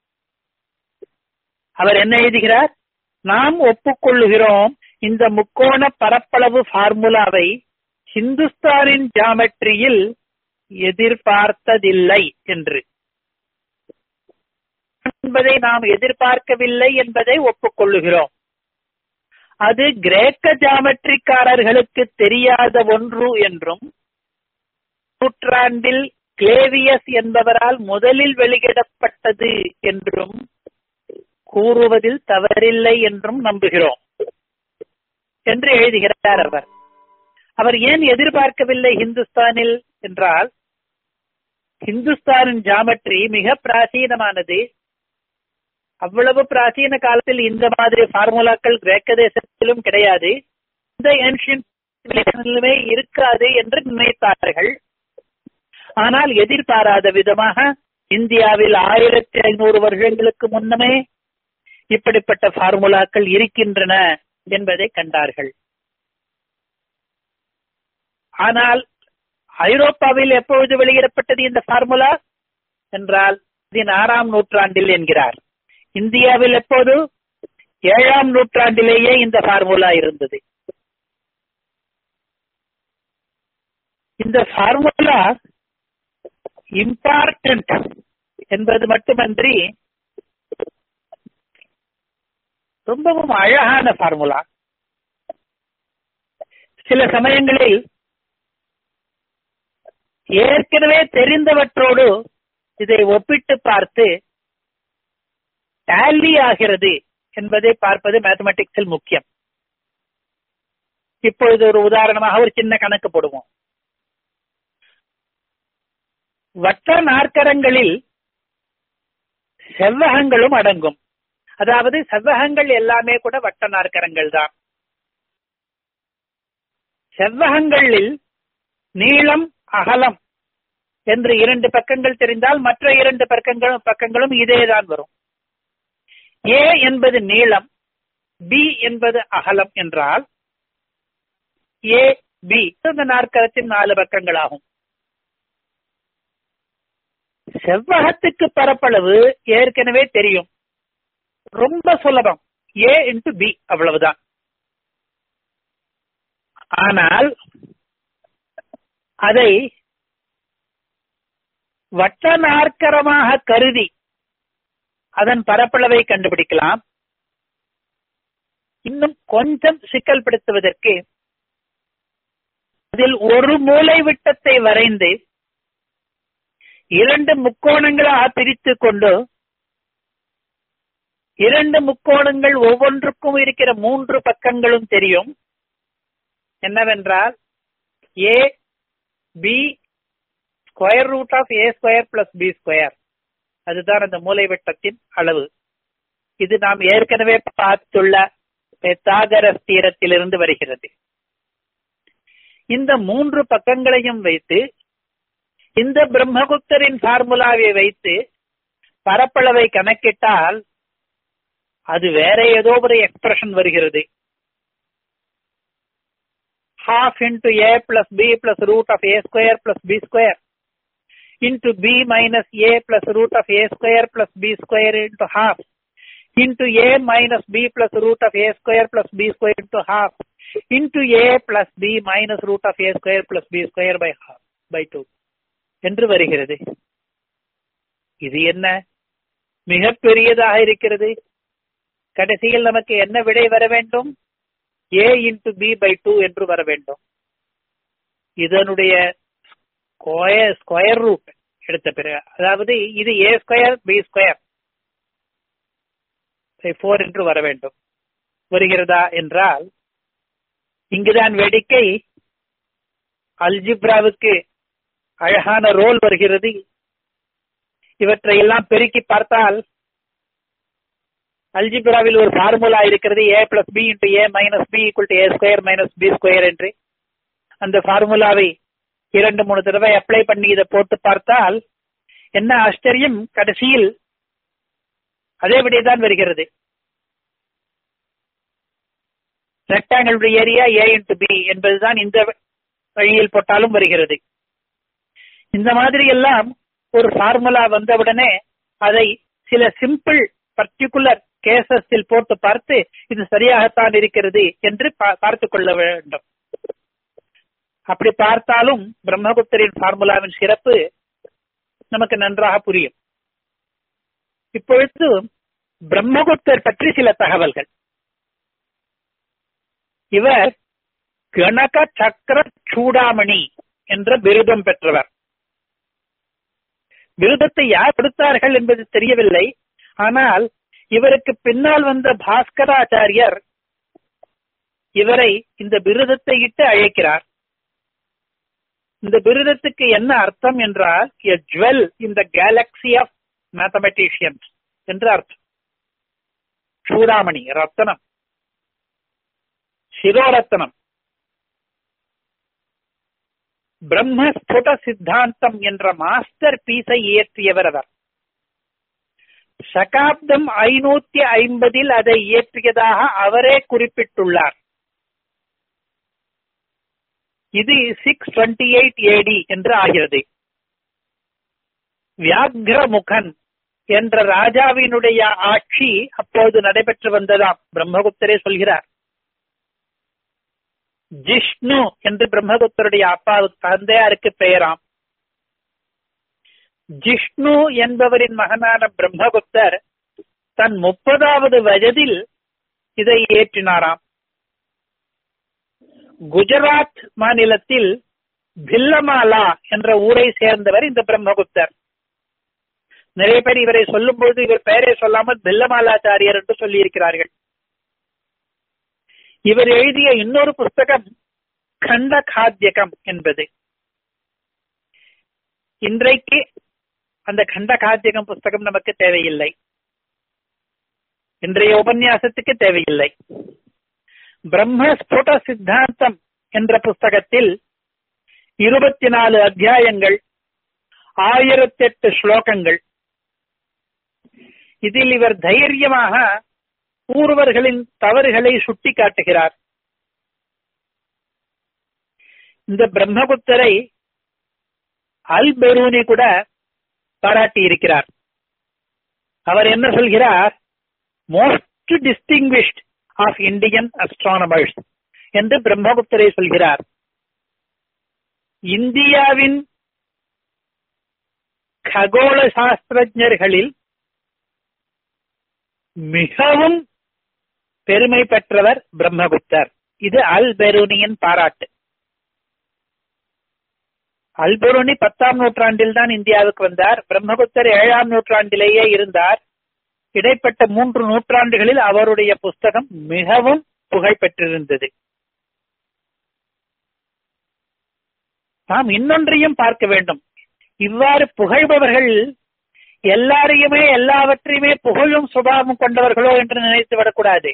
அவர் என்ன எழுதுகிறார் நாம் ஒப்புக்கொள்ளுகிறோம் இந்த முக்கோண பரப்பளவு ஃபார்முலாவை ஹிந்துஸ்தானின் ஜாமெட்ரியில் எதிர்பார்த்ததில்லை என்று என்பதை நாம் எதிர்பார்க்கவில்லை என்பதை ஒப்புக்கொள்ளுகிறோம் அது கிரேக்க ஜாமெட்ரிக்காரர்களுக்கு தெரியாத ஒன்று என்றும் நூற்றாண்டில் கிளேவியஸ் என்பவரால் முதலில் வெளியிடப்பட்டது என்றும் கூறுவதில் தவறில்லை என்றும் நம்புகிறோம் என்று எழுதுகிறார் அவர் அவர் ஏன் எதிர்பார்க்கவில்லை ஹிந்துஸ்தானில் என்றால் ஹிந்துஸ்தானின் ஜாமெட்ரி மிக பிராச்சீனமானது அவ்வளவு பிராச்சீன காலத்தில் இந்த மாதிரி ஃபார்முலாக்கள் கிரேக்க தேசத்திலும் கிடையாது இந்த ஏன்ஷியன் இருக்காது என்று நினைத்தார்கள் ஆனால் எதிர்பாராத விதமாக இந்தியாவில் ஆயிரத்தி ஐநூறு வருஷங்களுக்கு முன்னமே இப்படிப்பட்ட ஃபார்முலாக்கள் இருக்கின்றன என்பதை கண்டார்கள் ஆனால் ஐரோப்பாவில் எப்பொழுது வெளியிடப்பட்டது இந்த ஃபார்முலா என்றால் பதினாறாம் நூற்றாண்டில் என்கிறார் இந்தியாவில் எப்போது ஏழாம் நூற்றாண்டிலேயே இந்த ஃபார்முலா இருந்தது இந்த ஃபார்முலா இம்பார்ட்டன்ட் என்பது மட்டுமன்றி ரொம்பவும் அழகான ஃபார்முலா சில சமயங்களில் ஏற்கனவே தெரிந்தவற்றோடு இதை ஒப்பிட்டு பார்த்து டேலி ஆகிறது என்பதை பார்ப்பது மேத்தமெட்டிக்ஸில் முக்கியம் இப்பொழுது ஒரு உதாரணமாக ஒரு சின்ன கணக்கு போடுவோம் வட்ட நாற்கரங்களில் செவ்வகங்களும் அடங்கும் அதாவது செவ்வகங்கள் எல்லாமே கூட வட்ட நாற்கரங்கள் தான் செவ்வகங்களில் நீளம் அகலம் என்று இரண்டு பக்கங்கள் தெரிந்தால் மற்ற இரண்டு பக்கங்களும் பக்கங்களும் இதேதான் வரும் ஏ என்பது நீளம் பி என்பது அகலம் என்றால் ஏ பி இந்த நாற்கரத்தின் நாலு பக்கங்கள் ஆகும் செவ்வகத்துக்கு பரப்பளவு ஏற்கனவே தெரியும் ரொம்ப சுலபம் ஏ இன்டு பி அவ்வளவுதான் ஆனால் அதை வட்ட நாற்கரமாக கருதி அதன் பரப்பளவை கண்டுபிடிக்கலாம் இன்னும் கொஞ்சம் சிக்கல்படுத்துவதற்கு அதில் ஒரு மூலை விட்டத்தை வரைந்து இரண்டு முக்கோணங்களாக பிரித்துக் கொண்டு இரண்டு முக்கோணங்கள் ஒவ்வொன்றுக்கும் இருக்கிற மூன்று பக்கங்களும் தெரியும் என்னவென்றால் A B square root of A square plus B square அதுதான் அந்த மூலைவிட்டத்தின் அளவு இது நாம் ஏற்கனவே பார்த்துள்ள பெத்தாகரஸ் தீரத்திலிருந்து வருகிறது இந்த மூன்று பக்கங்களையும் வைத்து இந்த பிரம்மகுப்தரின் ஃபார்முலாவை வைத்து பரப்பளவை கணக்கிட்டால் அது வேற ஏதோ ஒரு எக்ஸ்பிரஷன் வருகிறது half into a plus b plus root of a square plus b square into b minus a plus root of a square plus b square into half into a minus b plus root of a square plus b square into half into a plus b minus root of a square plus b square by half by 2 என்று வருகிறது இது என்ன மிக பெரியதாக இருக்கிறது கடைசியில் நமக்கு என்ன விடை வர வேண்டும் A into B by two என்று வர வேண்டும் இதனுடைய ஸ்கொயர் ஸ்கொயர் ரூட் எடுத்த பிறகு அதாவது இது A square B square four என்று வர வேண்டும் வருகிறதா என்றால் இங்குதான் வேடிக்கை அல்ஜிப்ராவுக்கு அழகான ரோல் வருகிறது இவற்றை எல்லாம் பெருக்கி பார்த்தால் அல்ஜிப்ராவில் ஒரு ஃபார்முலா இருக்கிறது A plus B into A minus B equal to A square minus B square என்று அந்த ஃபார்முலாவை இரண்டு மூணு தடவை அப்ளை பண்ணி இதை போட்டு பார்த்தால் என்ன ஆச்சரியம் கடைசியில் அதே விடைதான் வருகிறது ரெக்டாங்கிளுடைய ஏரியா ஏ இன்டு பி என்பதுதான் இந்த வழியில் போட்டாலும் வருகிறது இந்த மாதிரி எல்லாம் ஒரு ஃபார்முலா வந்தவுடனே அதை சில சிம்பிள் பர்டிகுலர் கேசஸில் போட்டு பார்த்து இது சரியாகத்தான் இருக்கிறது என்று பார்த்து கொள்ள வேண்டும் அப்படி பார்த்தாலும் பிரம்மகுப்தரின் ஃபார்முலாவின் சிறப்பு நமக்கு நன்றாக புரியும் இப்பொழுது பிரம்மகுப்தர் பற்றி சில தகவல்கள் இவர் கணக சக்கர சூடாமணி என்ற விருதம் பெற்றவர் விருதத்தை யார் கொடுத்தார்கள் என்பது தெரியவில்லை ஆனால் இவருக்கு பின்னால் வந்த பாஸ்கராச்சாரியர் இவரை இந்த விருதத்தை இட்டு அழைக்கிறார் இந்த விருதத்துக்கு என்ன அர்த்தம் என்றால் a jewel in the galaxy of mathematicians என்று அர்த்தம் சூடாமணி ரத்தனம் சிரோரத்தனம் பிரம்மஸ்புட சித்தாந்தம் என்ற மாஸ்டர் பீஸை இயற்றியவர் அவர் சகாப்தம் ஐநூத்தி ஐம்பதில் அதை இயற்றியதாக அவரே குறிப்பிட்டுள்ளார் இது சிக்ஸ் டுவெண்ட்டி எயிட் ஏடி என்று ஆகிறது வியாக்ரமுகன் என்ற ராஜாவினுடைய ஆட்சி அப்போது நடைபெற்று வந்ததாம் பிரம்மகுப்தரே சொல்கிறார் ஜிஷ்ணு என்று பிரம்மகுப்தருடைய அப்பா தந்தையாருக்கு பெயராம் ஜிஷ்ணு என்பவரின் மகனான பிரம்மகுப்தர் தன் முப்பதாவது வயதில் இதை ஏற்றினாராம் குஜராத் மாநிலத்தில் பில்லமாலா என்ற ஊரை சேர்ந்தவர் இந்த பிரம்மகுப்தர் நிறைய பேர் இவரை சொல்லும் பொழுது இவர் பெயரை சொல்லாமல் பில்லமாலாச்சாரியர் என்று சொல்லி இருக்கிறார்கள் இவர் எழுதிய இன்னொரு புஸ்தகம் கண்ட காத்தியகம் என்பது இன்றைக்கு அந்த கண்ட காத்தியகம் புஸ்தகம் நமக்கு தேவையில்லை இன்றைய உபன்யாசத்துக்கு தேவையில்லை பிரம்மஸ்புட சித்தாந்தம் என்ற புஸ்தகத்தில் இருபத்தி நாலு அத்தியாயங்கள் ஆயிரத்தி எட்டு ஸ்லோகங்கள் இதில் இவர் தைரியமாக பூர்வர்களின் தவறுகளை சுட்டி காட்டுகிறார் இந்த பிரம்மபுத்தரை அல் பெரூனி கூட பாராட்டி இருக்கிறார் அவர் என்ன சொல்கிறார் most distinguished of Indian astronomers என்று பிரம்மகுப்தரை சொல்கிறார் ககோள சாஸ்திரஜர்களில் மிகவும் பெருமை பெற்றவர் பிரம்மகுப்தர் இது அல் பெருனியின் பாராட்டு அல்பெருனி பத்தாம் நூற்றாண்டில் தான் இந்தியாவுக்கு வந்தார் பிரம்மகுப்தர் ஏழாம் நூற்றாண்டிலேயே இருந்தார் இடைப்பட்ட மூன்று நூற்றாண்டுகளில் அவருடைய புஸ்தகம் மிகவும் புகழ் பெற்றிருந்தது நாம் இன்னொன்றையும் பார்க்க வேண்டும் இவ்வாறு புகழ்பவர்கள் எல்லாரையுமே எல்லாவற்றையுமே புகழும் சுபாவம் கொண்டவர்களோ என்று நினைத்து விடக்கூடாது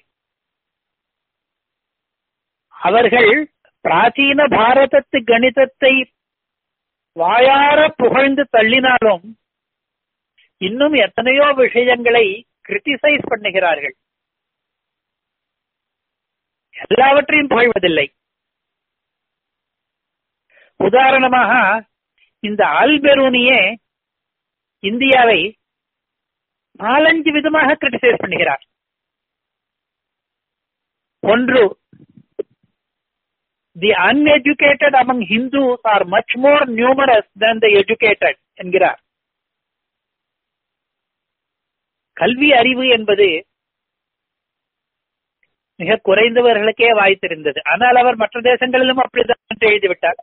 அவர்கள் பிராச்சீன பாரதத்து கணிதத்தை வாயார புகழ்ந்து தள்ளினாலும் இன்னும் எத்தனையோ விஷயங்களை கிரிட்டிசைஸ் பண்ணுகிறார்கள் எல்லாவற்றையும் புகழ்வதில்லை உதாரணமாக இந்த அல்பெரூனியே இந்தியாவை நாலஞ்சு விதமாக கிரிட்டிசைஸ் பண்ணுகிறார் ஒன்று the uneducated among Hindus are much more numerous than the educated என்கிறார் கல்வி அறிவு என்பது மிக குறைந்தவர்களுக்கே வாய்த்திருந்தது ஆனால் அவர் மற்ற தேசங்களிலும் அப்படிதான் எழுதிவிட்டார்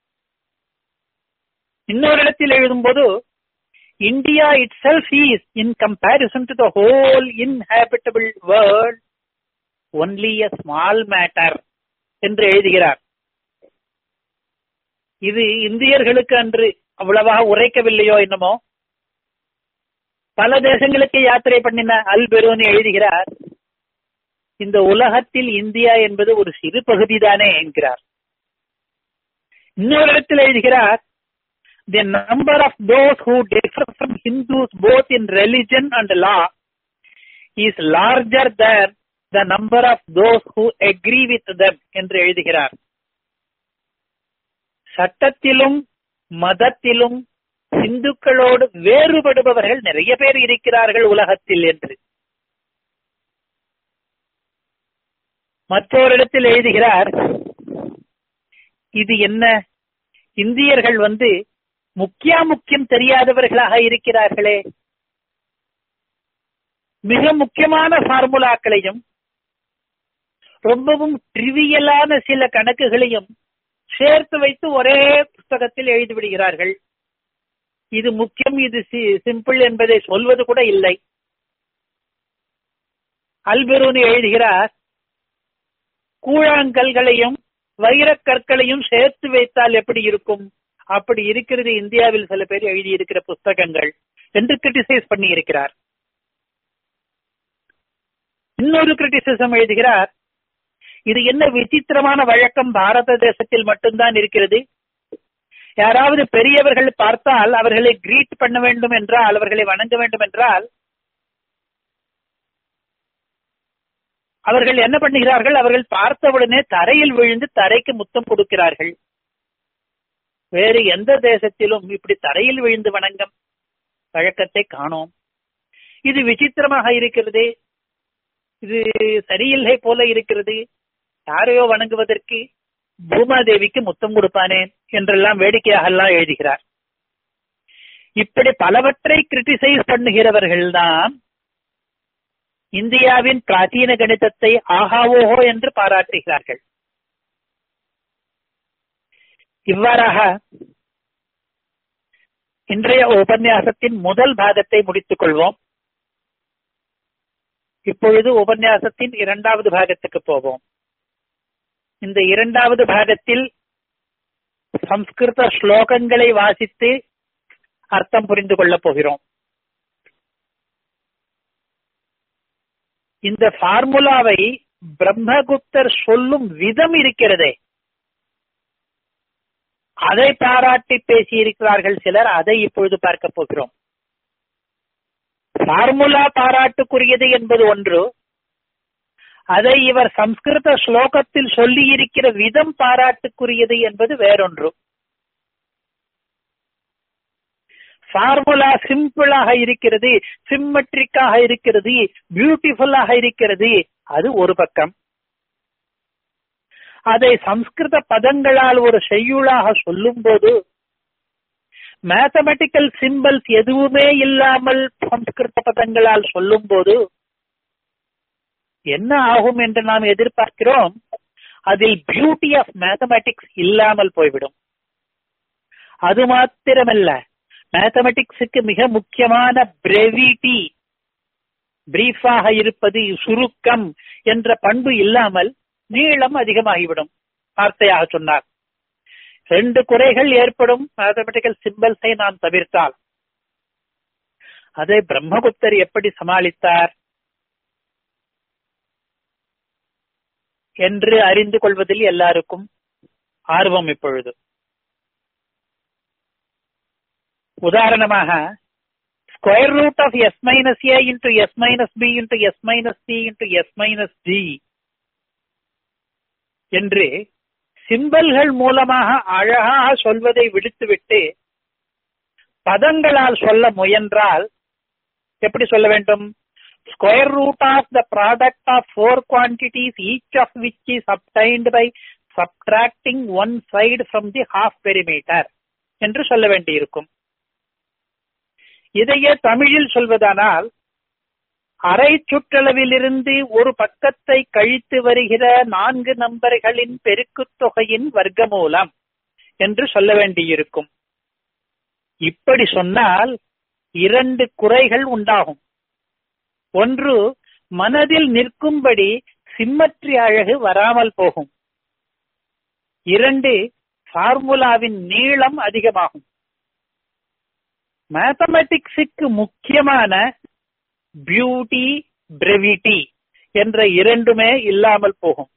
இன்னொரு இடத்தில் எழுதும்போது India itself is in comparison to the whole inhabitable world only a small matter என்று எழுதுகிறார் இது இந்தியர்களுக்கு அன்று அவ்வளவாக உரைக்கவில்லையோ என்னமோ பல தேசங்களுக்கு யாத்திரை பண்ணின அல் பெரோனி எழுதுகிறார் இந்த உலகத்தில் இந்தியா என்பது ஒரு சிறு பகுதிதானே என்கிறார் இன்னொரு இடத்தில் எழுதுகிறார் the number of those who differ from Hindus both in religion and law is larger than the number of those who agree with them என்று எழுதுகிறார் சட்டத்திலும் மதத்திலும் இந்துக்களோடு வேறுபடுபவர்கள் நிறைய பேர் இருக்கிறார்கள் உலகத்தில் என்று மற்றொரு இடத்தில் எழுதுகிறார் இது என்ன இந்தியர்கள் வந்து முக்கியா முக்கியம் தெரியாதவர்களாக இருக்கிறார்களே மிக முக்கியமான ஃபார்முலாக்களையும் ரொம்பவும் ட்ரிவியலான சில கணக்குகளையும் சேர்த்து வைத்து ஒரே புஸ்தகத்தில் எழுதிவிடுகிறார்கள் இது முக்கியம் இது சிம்பிள் என்பதை சொல்வது கூட இல்லை அல்பெரூனி எழுதுகிறார் கூழாங்கல்களையும் வைரக்கற்களையும் சேர்த்து வைத்தால் எப்படி இருக்கும் அப்படி இருக்கிறது இந்தியாவில் சில பேர் எழுதியிருக்கிற புஸ்தகங்கள் என்று கிரிட்டிசைஸ் பண்ணி இருக்கிறார் இன்னொரு கிரிட்டிசிசம் எழுதுகிறார் இது என்ன விசித்திரமான வழக்கம் பாரத தேசத்தில் மட்டும்தான் இருக்கிறது யாராவது பெரியவர்கள் பார்த்தால் அவர்களை கிரீட் பண்ண வேண்டும் என்றால் அவர்களை வணங்க வேண்டும் என்றால் அவர்கள் என்ன பண்ணுகிறார்கள் அவர்கள் பார்த்தவுடனே தரையில் விழுந்து தரைக்கு முத்தம் கொடுக்கிறார்கள் வேறு எந்த தேசத்திலும் இப்படி தரையில் விழுந்து வணங்கம் வழக்கத்தை காணோம் இது விசித்திரமாக இருக்கிறது இது சரியில்லை போல இருக்கிறது யாரையோ வணங்குவதற்கு பூமாதேவிக்கு முத்தம் கொடுப்பானேன் என்றெல்லாம் வேடிக்கையாக எல்லாம் எழுதுகிறார் இப்படி பலவற்றை கிரிட்டிசைஸ் பண்ணுகிறவர்கள் தான் இந்தியாவின் பிராச்சீன கணிதத்தை ஆகாவோஹோ என்று பாராட்டுகிறார்கள் இவ்வாறாக இன்றைய உபன்யாசத்தின் முதல் பாகத்தை முடித்துக் கொள்வோம் இப்பொழுது உபன்யாசத்தின் இரண்டாவது பாகத்துக்கு போவோம் இந்த இரண்டாவது பாகத்தில் சம்ஸ்கிருத ஸ்லோகங்களை வாசித்து அர்த்தம் புரிந்து கொள்ளப் போகிறோம் இந்த ஃபார்முலாவை பிரம்மகுப்தர் சொல்லும் விதம் இருக்கிறதே அதை பாராட்டி பேசியிருக்கிறார்கள் சிலர் அதை இப்பொழுது பார்க்க போகிறோம் ஃபார்முலா பாராட்டுக்குரியது என்பது ஒன்று அதை இவர் சம்ஸ்கிருத ஸ்லோகத்தில் சொல்லி இருக்கிற விதம் பாராட்டுக்குரியது என்பது வேறொன்று ஃபார்முலா சிம்பிளாக இருக்கிறது சிம்மெட்ரிக்காக இருக்கிறது பியூட்டிஃபுல்லாக இருக்கிறது அது ஒரு பக்கம் அதை சம்ஸ்கிருத பதங்களால் ஒரு செய்யுளாக சொல்லும் போது மேத்தமெட்டிக்கல் சிம்பிள்ஸ் எதுவுமே இல்லாமல் சம்ஸ்கிருத பதங்களால் சொல்லும் போது என்ன ஆகும் என்று நாம் எதிர்பார்க்கிறோம் அதில் பியூட்டி ஆஃப் மேத்தமெட்டிக்ஸ் இல்லாமல் போய்விடும் அது மாத்திரமல்ல மேத்தமெட்டிக்ஸுக்கு மிக முக்கியமான பிரெவிட்டி பிரீஃபாக இருப்பது சுருக்கம் என்ற பண்பு இல்லாமல் நீளம் அதிகமாகிவிடும் வார்த்தையாக சொன்னார் ரெண்டு குறைகள் ஏற்படும் மேத்தமெட்டிக்கல் சிம்பிள்ஸை நாம் தவிர்த்தால் அதை பிரம்மகுப்தர் எப்படி சமாளித்தார் என்று அறிந்து கொள்வதில் எல்லாருக்கும் ஆர்வம் இப்பொழுது உதாரணமாக square root of S minus A into S minus B into S minus C into S minus D என்று சிம்பல்கள் மூலமாக அழகாக சொல்வதை விடுத்துவிட்டு பதங்களால் சொல்ல முயன்றால் எப்படி சொல்ல வேண்டும் square root of the product of four quantities each of which is obtained by subtracting one side from the half perimeter என்று சொல்ல வேண்டியிருக்கும் இதையே தமிழில் சொல்வதானால் அரை சுற்றளவிலிருந்து ஒரு பக்கத்தை கழித்து வருகிற நான்கு நம்பர்களின் பெருக்குத் தொகையின் வர்க்கமூலம் என்று சொல்ல வேண்டியிருக்கும் இப்படி சொன்னால் இரண்டு குறைகள் உண்டாகும் ஒன்று மனதில் நிற்கும்படி சிம்மற்றி அழகு வராமல் போகும் இரண்டு ஃபார்முலாவின் நீளம் அதிகமாகும் மேத்தமெட்டிக்ஸுக்கு முக்கியமான பியூட்டி பிரெவிட்டி என்ற இரண்டுமே இல்லாமல் போகும்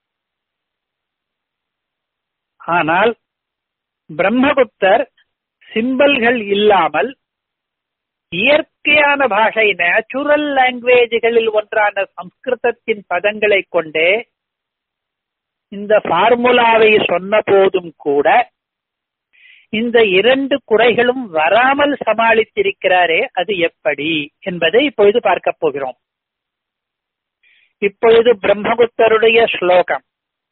ஆனால் பிரம்மகுப்தர் சிம்பல்கள் இல்லாமல் இயற்கையான பாஷை நேச்சுரல் லாங்குவேஜ்களில் ஒன்றான சம்ஸ்கிருதத்தின் பதங்களை கொண்டே இந்த ஃபார்முலாவை சொன்ன போதும் கூட இந்த இரண்டு குறைகளும் வராமல் சமாளித்திருக்கிறாரே அது எப்படி என்பதை இப்பொழுது பார்க்க போகிறோம் இப்பொழுது பிரம்மகுப்தருடைய ஸ்லோகம்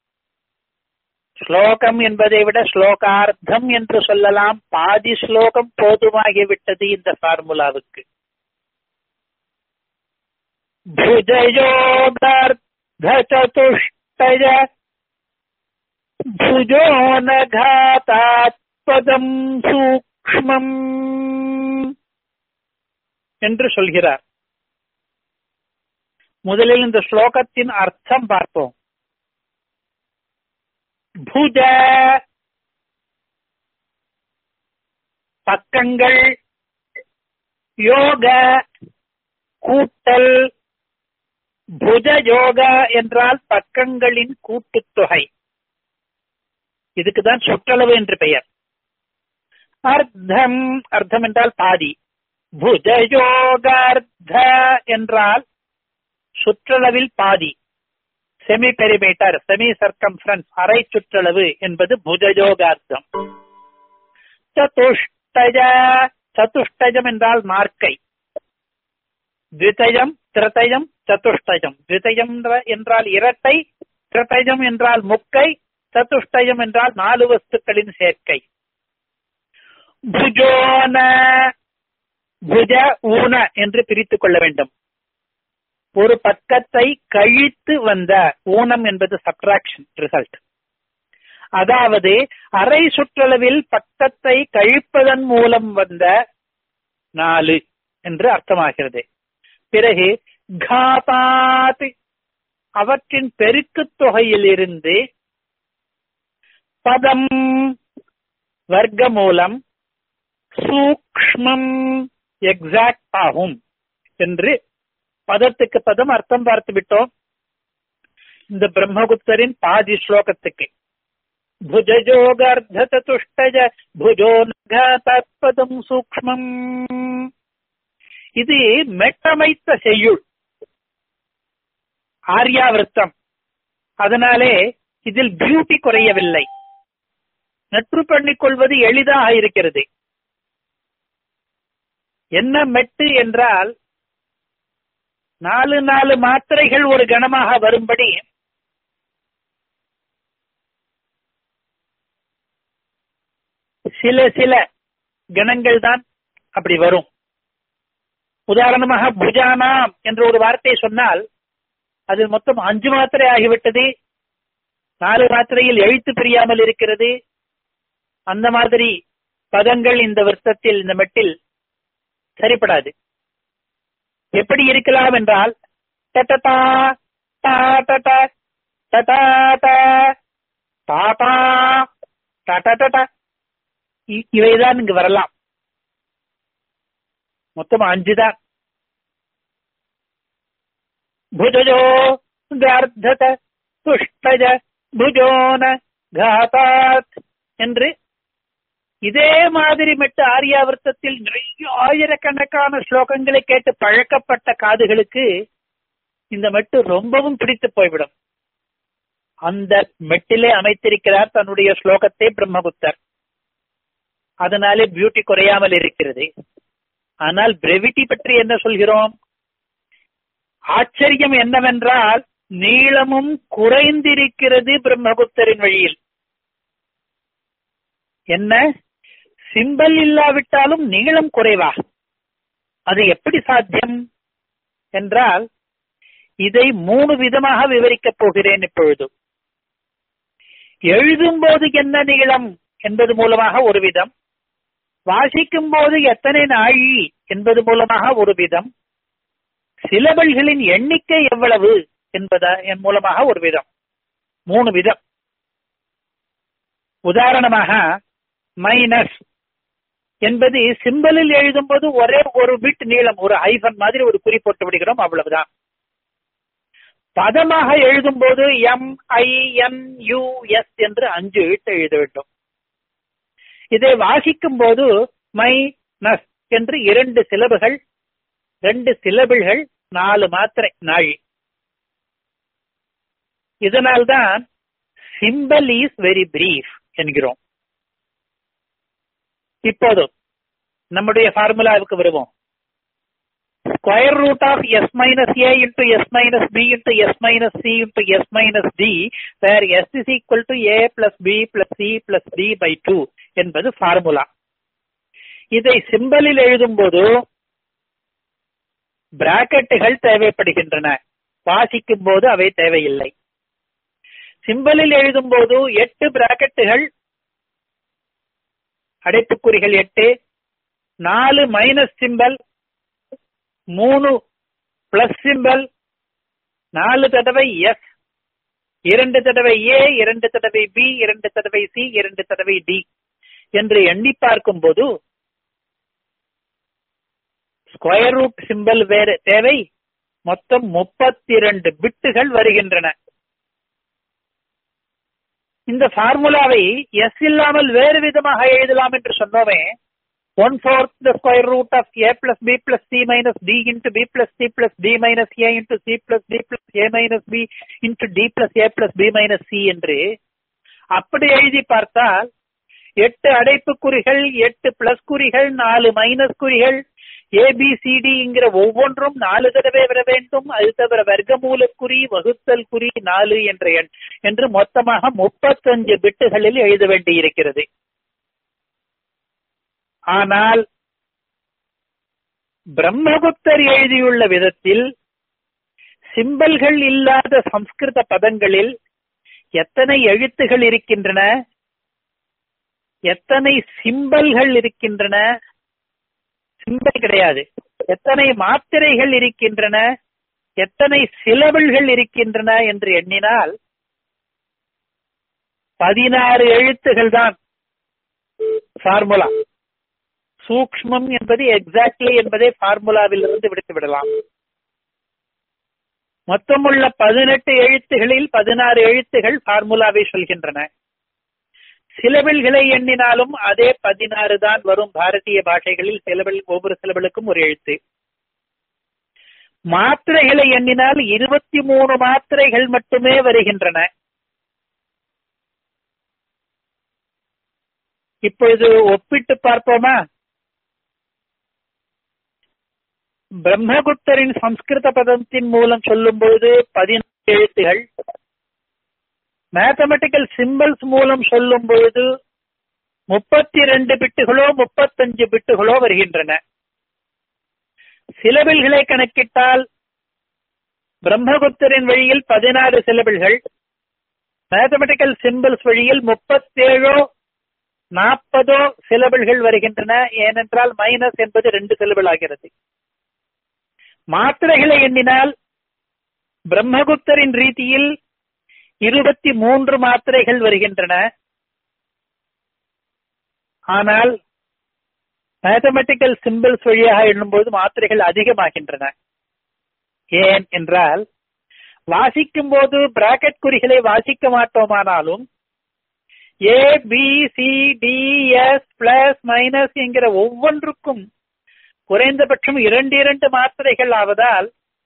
ஸ்லோகம் என்பதை விட ஸ்லோகார்த்தம் என்று சொல்லலாம் பாதி ஸ்லோகம் போதுமாகிவிட்டது இந்த ஃபார்முலாவுக்கு புஜயோகார்த்ததுஷ்டய புஜோனகாதாத் பதம் சூக்மம் என்று சொல்கிறார் முதலில் இந்த ஸ்லோகத்தின் அர்த்தம் பார்ப்போம் புஜ பக்கங்கள் யோக கூட்டல் புஜ யோக என்றால் பக்கங்களின் கூட்டுத்தொகை இதுக்குதான் சுற்றளவு என்று பெயர் அர்த்தம் அர்த்தம் என்றால் பாதி புஜயோகார்த்த என்றால் சுற்றளவில் பாதி செமி பெரிமீட்டர் செமி சர்க்கம்ஃபரன்ஸ் அரை சுற்றளவு என்பது புஜயோகார்த்தம் சதுஷ்டஜ சதுஷ்டஜம் என்றால் மார்க்கை தித்தயம் திரதயம் சதுஷ்டஜம் தித்தயம் என்றால் இரட்டை திரதயம் என்றால் முக்கை சதுஷ்டயம் என்றால் நாலு வஸ்துக்களின் சேர்க்கை புஜோன புஜ ஊன என்று பிரித்துக் கொள்ள வேண்டும் ஒரு பக்கத்தை கழித்து வந்த ஊனம் என்பது சப்ட்ராக்ஷன் ரிசல்ட் அதாவது அரை சுற்றளவில் பக்கத்தை கழிப்பதன் மூலம் வந்த நாலு என்று அர்த்தமாகிறது பிறகு காபாத் அவற்றின் பெருக்குத் தொகையிலிருந்து பதம் வர்க்க மூலம் சூக்மம் எக்ஸாக்ட் ஆகும் என்று பதத்துக்கு பதம் அர்த்தம் பார்த்து விட்டோம் இந்த பிரம்மகுப்தரின் பாதி ஸ்லோகத்துக்கு புஜஜோகர்த்த சதுஷ்டஜ புஜோ தத்பதம் சூக்மம் இது மெட்டமைத்த செய்யுள் ஆர்யாவிருத்தம் அதனாலே இதில் பியூட்டி குறையவில்லை நட்பு பண்ணிக் கொள்வது எளிதாக இருக்கிறது என்ன மெட்டு என்றால் நாலு நாலு மாத்திரைகள் ஒரு கணமாக வரும்படி சில சில கணங்கள் தான் அப்படி வரும் உதாரணமாக புஜானாம் என்ற ஒரு வார்த்தை சொன்னால் அது மொத்தம் அஞ்சு மாத்திரை ஆகிவிட்டது நாலு மாத்திரையில் எழுத்து பிரியாமல் இருக்கிறது அந்த மாதிரி பதங்கள் இந்த விருத்தத்தில் இந்த மெட்டில் சரிப்படாது எப்படி இருக்கலாம் என்றால் டடடா, டாடடா, டடாடா, டாடா, டடடடா. இ- இவைதான் இங்கு வரலாம் மொத்தம் அஞ்சு தான் புஜஜோ கர்த்தத துஷ்டஜ புஜோன காதாத் என்று இதே மாதிரி மெட்டு ஆரியாவர்த்தத்தில் நிறைய ஆயிரக்கணக்கான ஸ்லோகங்களை கேட்டு பழக்கப்பட்ட காதுகளுக்கு இந்த மெட்டு ரொம்பவும் பிடித்து போய்விடும் அந்த மெட்டிலே அமைத்திருக்கிறார் தன்னுடைய ஸ்லோகத்தை பிரம்மகுப்தர் அதனாலே பியூட்டி குறையாமல் இருக்கிறது ஆனால் பிரெவிட்டி பற்றி என்ன சொல்கிறோம் ஆச்சரியம் என்னவென்றால் நீளமும் குறைந்திருக்கிறது பிரம்மகுப்தரின் வழியில் என்ன சிம்பல் இல்லாவிட்டாலும் நீளம் குறைவா அது எப்படி சாத்தியம் என்றால் இதை மூணு விதமாக விவரிக்கப் போகிறேன் இப்பொழுது எழுதும் போது என்ன நீளம் என்பது மூலமாக ஒரு விதம் வாசிக்கும் போது எத்தனை நாழி என்பது மூலமாக ஒரு விதம் சிலபல்களின் எண்ணிக்கை எவ்வளவு என்பதா என் மூலமாக ஒரு விதம் மூணு விதம் உதாரணமாக மைனஸ் என்பது சிம்பலில் எழுதும்போது ஒரே ஒரு பிட் நீளம் ஒரு ஐபன் மாதிரி ஒரு குறி போட்டு விடுகிறோம் அவ்வளவுதான் பதமாக எழுதும்போது M I N U S என்று அஞ்சு எழுத்து எழுத வேண்டும் இதை வாசிக்கும் போது மை நஸ் என்று இரண்டு சிலபுகள் ரெண்டு சிலபிள்கள் நாலு மாத்திரை நாழி இதனால்தான் சிம்பல் இஸ் வெரி பிரீஃப் என்கிறோம் இப்போது நம்முடைய ஃபார்முலாவுக்கு வருவோம் square root of S minus A into S minus B into S minus C into S minus D where S is equal to A plus B plus C plus D by two என்பது formula இதை சிம்பலில் எழுதும்போது பிராக்கெட்டுகள் தேவைப்படுகின்றன வாசிக்கும் போது அவை தேவையில்லை சிம்பலில் எழுதும்போது எட்டு பிராக்கெட்டுகள் அடைப்புக்குறிகள் எட்டு நாலு மைனஸ் சிம்பல் மூணு பிளஸ் சிம்பல் நாலு தடவை எஸ் இரண்டு தடவை ஏ இரண்டு தடவை பி இரண்டு தடவை சி இரண்டு தடவை டி என்று எண்ணி பார்க்கும் போது ஸ்கொயர் ரூட் சிம்பல் வேறு தேவை மொத்தம் முப்பத்தி இரண்டு பிட்டுகள் வருகின்றன இந்த ஃபார்முலாவை எஸ் இல்லாமல் வேறு விதமாக எழுதலாம் என்று சொன்னோமே one fourth the square root of A plus B plus C minus D into B plus C plus D minus A into C plus D plus A minus B into D plus A plus B minus C என்று அப்படி எழுதி பார்த்தால் எட்டு அடைப்பு குறிகள் எட்டு plus குறிகள் நாலு மைனஸ் குறிகள் ஏபிசிடிங்கிற ஒவ்வொன்றும் நாலு தடவை வர வேண்டும் அது தவிர வர்க்கமூல குறி வகுத்தல் குறி நாலு என்ற எண் என்று மொத்தமாக முப்பத்தஞ்சு பிட்டுகளில் எழுத வேண்டியிருக்கிறது ஆனால் பிரம்மகுப்தர் எழுதியுள்ள விதத்தில் சிம்பல்கள் இல்லாத சம்ஸ்கிருத பதங்களில் எத்தனை எழுத்துகள் இருக்கின்றன எத்தனை சிம்பல்கள் இருக்கின்றன சிம்பல் கிடையாது எத்தனை மாத்திரைகள் இருக்கின்றன எத்தனை சிலபிள்கள் இருக்கின்றன என்று எண்ணினால் பதினாறு எழுத்துகள் தான் ஃபார்முலா சூக்மம் என்பது எக்ஸாக்ட்லி என்பதை ஃபார்முலாவில் இருந்து விடுத்து விடலாம் மொத்தமுள்ள பதினெட்டு எழுத்துகளில் பதினாறு எழுத்துகள் ஃபார்முலாவை சொல்கின்றன சிலபிள்களை எண்ணினாலும் அதே பதினாறு தான் வரும் பாரதிய பாஷைகளில் சிலபிள் ஒவ்வொரு சிலபிளுக்கும் ஒரு எழுத்து மாத்திரைகளை எண்ணினால் இருபத்தி மூணு மாத்திரைகள் மட்டுமே வருகின்றன இப்பொழுது ஒப்பிட்டு பார்ப்போமா பிரம்மகுப்தரின் சம்ஸ்கிருத பதத்தின் மூலம் சொல்லும் பொழுது பதினாறு எழுத்துகள் மேத்தமெட்டிக்கல் சிம்பிள்ஸ் மூலம் சொல்லும் பொழுது முப்பத்தி ரெண்டு பிட்டுகளோ முப்பத்தஞ்சு பிட்டுகளோ வருகின்றன சிலபில்களை கணக்கிட்டால் பிரம்மகுப்தரின் வழியில் பதினாறு சிலபில்கள் மேத்தமெட்டிக்கல் சிம்பிள்ஸ் வழியில் முப்பத்தேழோ நாற்பதோ சிலபிள்கள் வருகின்றன ஏனென்றால் மைனஸ் என்பது ரெண்டு சிலபிள் ஆகிறது மாத்திரைகளை எண்ணினால் பிரம்மகுப்தரின் ரீதியில் இருபத்தி மூன்று மாத்திரைகள் வருகின்றன ஆனால் மேத்தமெட்டிக்கல் சிம்பிள்ஸ் வழியாக எண்ணும்போது மாத்திரைகள் அதிகமாகின்றன ஏன் என்றால் வாசிக்கும் போது பிராக்கெட் குறிகளை வாசிக்க மாட்டோமானாலும் A B C D S plus minus என்கிற ஒவ்வொன்றுக்கும் குறைந்தபட்சம் இரண்டு இரண்டு மாத்திரைகள் ஆவதால்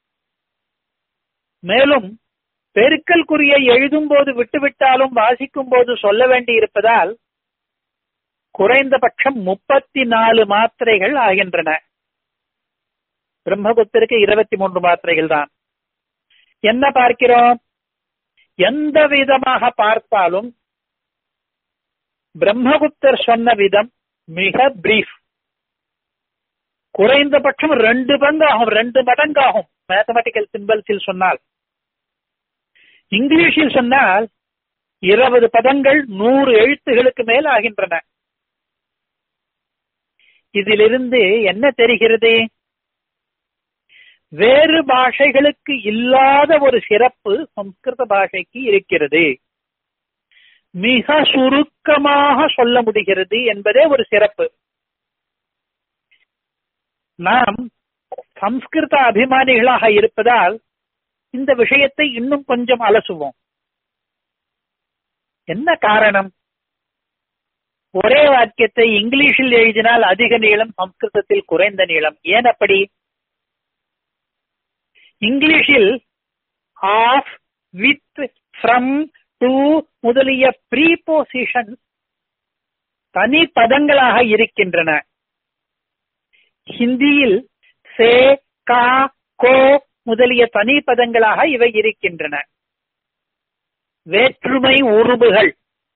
மேலும் பெருக்கல் குறியை எழுதும் போது விட்டுவிட்டாலும் வாசிக்கும் போது சொல்ல வேண்டி இருப்பதால் குறைந்தபட்சம் முப்பத்தி நாலு மாத்திரைகள் ஆகின்றன பிரம்மகுப்தருக்கு இருபத்தி மூன்று மாத்திரைகள் தான் என்ன பார்க்கிறோம் எந்த விதமாக பார்த்தாலும் பிரம்மகுப்தர் சொன்ன விதம் மிக பிரீஃப் குறைந்தபட்சம் ரெண்டு பங்காகும் ரெண்டு மடங்காகும் மேத்தமெட்டிக்கல் சிம்பிள்ஸில் சொன்னால் இங்கிலீஷில் சொன்னால் இருபது பதங்கள் நூறு எழுத்துகளுக்கு மேல் ஆகின்றன இதிலிருந்து என்ன தெரிகிறது வேறு பாஷைகளுக்கு இல்லாத ஒரு சிறப்பு சம்ஸ்கிருத பாஷைக்கு இருக்கிறது மிக சுருக்கமாக சொல்ல முடிகிறது என்பதே ஒரு சிறப்பு நாம் சம்ஸ்கிருத அபிமானிகளாக இருப்பதால் இந்த விஷயத்தை இன்னும் கொஞ்சம் அலசுவோம் என்ன காரணம் ஒரே வாக்கியத்தை இங்கிலீஷில் எழுதினால் அதிக நீளம் சம்ஸ்கிருதத்தில் குறைந்த நீளம் ஏன் அப்படி இங்கிலீஷில் ஆஃப் வித் ஃப்ரம் டு முதலிய ப்ரீபோசிஷன் தனி பதங்களாக இருக்கின்றன ஹிந்தியில் சே கா கோ முதலிய தனி பதங்களாக இவை இருக்கின்றன வேற்றுமை உருபுகள்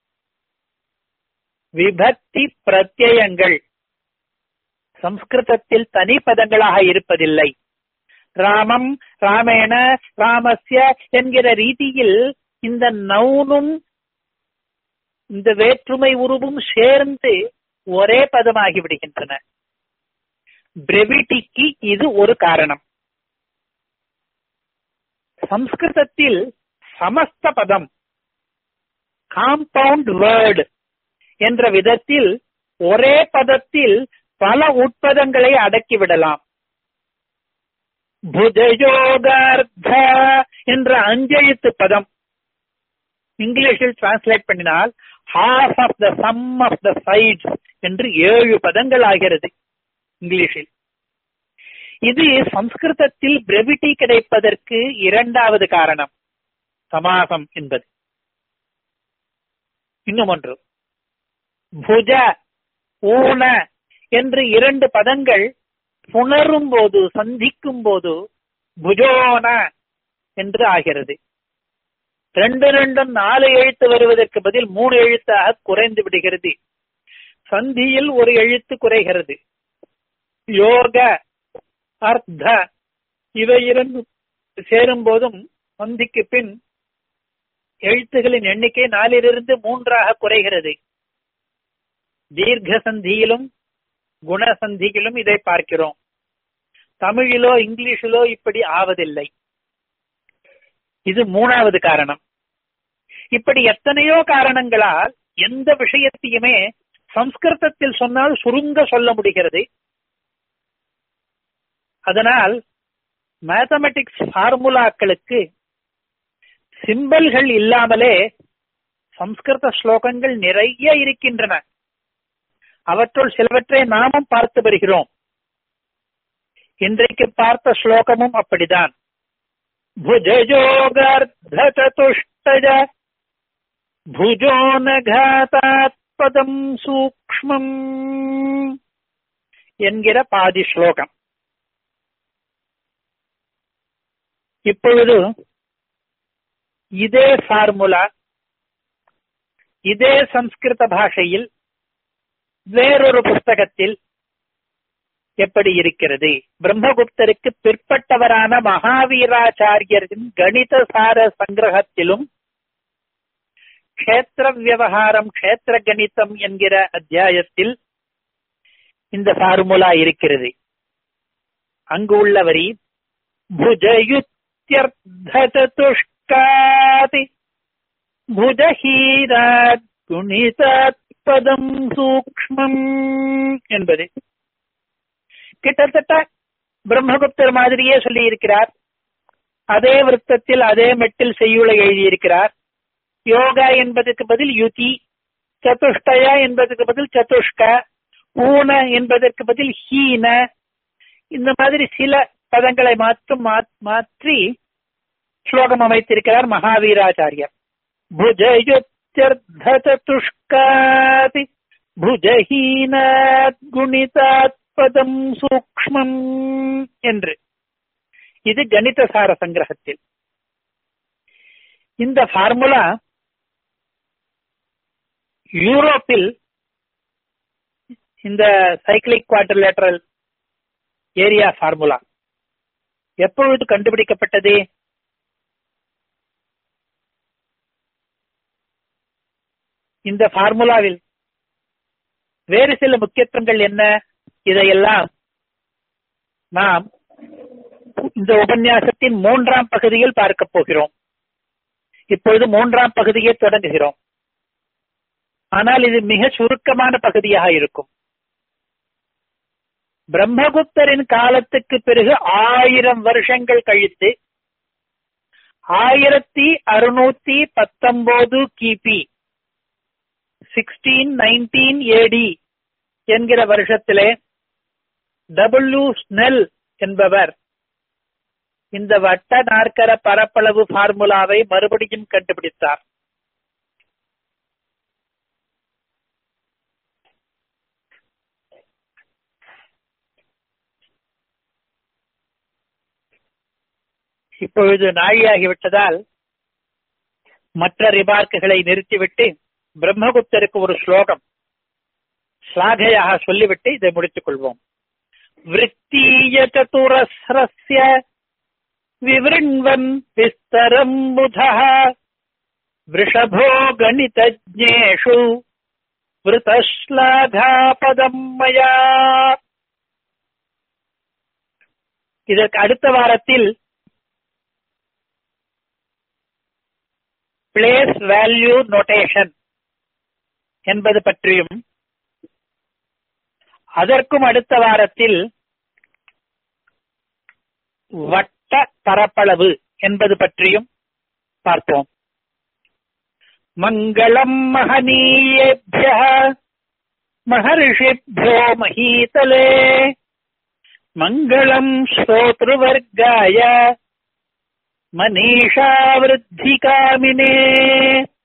விபக்தி பிரத்யயங்கள் சம்ஸ்கிருதத்தில் தனி பதங்களாக இருப்பதில்லை ராமம் ராமேண ராமஸ்ய என்கிற ரீதியில் இந்த நவுனும் இந்த வேற்றுமை உருவும் சேர்ந்து ஒரே பதமாகி விடுகின்றன பிரெவிட்டிக்கு இது ஒரு காரணம் சம்ஸ்கிருதத்தில் சமஸ்த பதம் காம்பவுண்ட் வேர்டு என்ற விதத்தில் ஒரே பதத்தில் பல உட்பதங்களை அடக்கிவிடலாம் புஜயோகார்த்த என்ற அஞ்செழுத்து பதம் இங்கிலீஷில் டிரான்ஸ்லேட் பண்ணினால் half of the sum of the sides என்று ஏழு பதங்கள் ஆகிறது இங்கிலீஷில் இது சம்ஸ்கிருதத்தில் பிரெவிட்டி கிடைப்பதற்கு இரண்டாவது காரணம் சமாசம் என்பது இன்னும் ஒன்று புஜ ஊன என்று இரண்டு பதங்கள் புணரும் போது சந்திக்கும் போது புஜோன என்று ஆகிறது ரெண்டு ரெண்டும் நாலு எழுத்து வருவதற்கு பதில் மூணு எழுத்தாக குறைந்து விடுகிறது சந்தியில் ஒரு எழுத்து குறைகிறது யோக அர்த்த இவை இரண்டும் சேரும் போதும் சந்திக்கு பின் எழுத்துகளின் எண்ணிக்கை நாலிலிருந்து மூன்றாக குறைகிறது தீர்க்க சந்தியிலும் குணசந்தியிலும் இதை பார்க்கிறோம் தமிழிலோ இங்கிலீஷிலோ இப்படி ஆவதில்லை இது மூணாவது காரணம் இப்படி எத்தனையோ காரணங்களால் எந்த விஷயத்தையுமே சம்ஸ்கிருதத்தில் சொன்னால் சுருங்க சொல்ல முடிகிறது அதனால் மேத்தமெட்டிக்ஸ் ஃபார்முலாக்களுக்கு சிம்பல்கள் இல்லாமலே சம்ஸ்கிருத ஸ்லோகங்கள் நிறைய இருக்கின்றன அவற்றுள் சிலவற்றை நாமும் பார்த்து வருகிறோம் இன்றைக்கு பார்த்த ஸ்லோகமும் அப்படிதான் புஜயோகர்த சதுஷ்டஜ புஜோனகாத்தாத்பதம் சூக்ஷ்மம் என்கிற பாதி ஸ்லோகம் இப்பொழுது இதே ஃபார்முலா இதே சம்ஸ்கிருத பாஷையில் வேறொரு புஸ்தகத்தில் எப்படி இருக்கிறது பிரம்மகுப்தருக்கு பிற்பட்டவரான மகாவீராச்சாரியரின் கணித சார சங்கிரகத்திலும் கஷேத்திர விவகாரம் கஷேத்திர கணிதம் என்கிற அத்தியாயத்தில் இந்த ஃபார்முலா இருக்கிறது அங்கு உள்ள வரி புஜயுத்தியர்த்ததுஷ்காதி புஜஹீராத் குணிதாத் பதம் சூக்ஷ்மம் என்பது கிட்டத்தட்ட பிரம்மகுப்தர் மாதிரியே சொல்லி இருக்கிறார் அதே விருத்தத்தில் அதே மெட்டில் செய்யுளை எழுதியிருக்கிறார் யோகா என்பதற்கு பதில் யுதி சதுஷ்டயா என்பதற்கு பதில் சதுஷ்க ஊன என்பதற்கு பதில் ஹீன இந்த மாதிரி சில பதங்களை மாற்றும் மாற்றி ஸ்லோகம் அமைத்திருக்கிறார் மகாவீராச்சாரியர் புஜயுத்தியர்த்ததுஷ்காதி புஜஹீனாத் குணிதாத் பதம் சூக்ஷ்மம் என்று இது கணித சார சங்கிரகத்தில் இந்த ஃபார்முலா யூரோப்பில் இந்த சைக்கிளிக் குவாட்ரிலேட்டரல் ஏரியா ஃபார்முலா எப்பொழுது கண்டுபிடிக்கப்பட்டது இந்த ஃபார்முலாவில் வேறு சில முக்கியத்துவங்கள் என்ன இதையெல்லாம் நாம் இந்த உபன்யாசத்தின் மூன்றாம் பகுதியில் பார்க்க போகிறோம் இப்பொழுது மூன்றாம் பகுதியை தொடங்குகிறோம் ஆனால் இது மிக சுருக்கமான பகுதியாக இருக்கும் பிரம்மகுப்தரின் காலத்துக்கு பிறகு ஆயிரம் வருஷங்கள் கழித்து ஆயிரத்தி அறுநூத்தி பத்தொன்பது கிபி சிக்ஸ்டீன் நைன்டீன் ஏடி என்கிற வருஷத்திலே டபிள்யூ ஸ்னெல் என்பவர் இந்த வட்ட நாற்கர பரப்பளவு ஃபார்முலாவை மறுபடியும் கண்டுபிடித்தார் இப்பொழுது நாழியாகிவிட்டதால் மற்ற ரிமார்க்குகளை நிறுத்திவிட்டு பிரம்மகுப்தருக்கு ஒரு ஸ்லோகம் ஸ்லாகையாக சொல்லிவிட்டு இதை முடித்துக் கொள்வோம் விருத்தீய சதுரஸ்ரஸ்ய விவृण्वन् விஸ்தரம் புதः वृषभो गणितज्ञेषु விருதஸ்லாகாபதம் மயா இதற்கு அடுத்த வாரத்தில் பிளேஸ் வேல்யூ நோட்டேஷன் என்பது பற்றியும் அதற்கும் அடுத்த வாரத்தில் வட்ட பரப்பளவு என்பது பற்றியும் பார்ப்போம் மங்களம் மகனீயேபிய மகர்ஷிभ्यो மகீதலே மங்களம் ஸ்ரோத்ருவர்காய மनीषा वृद्धिकामिने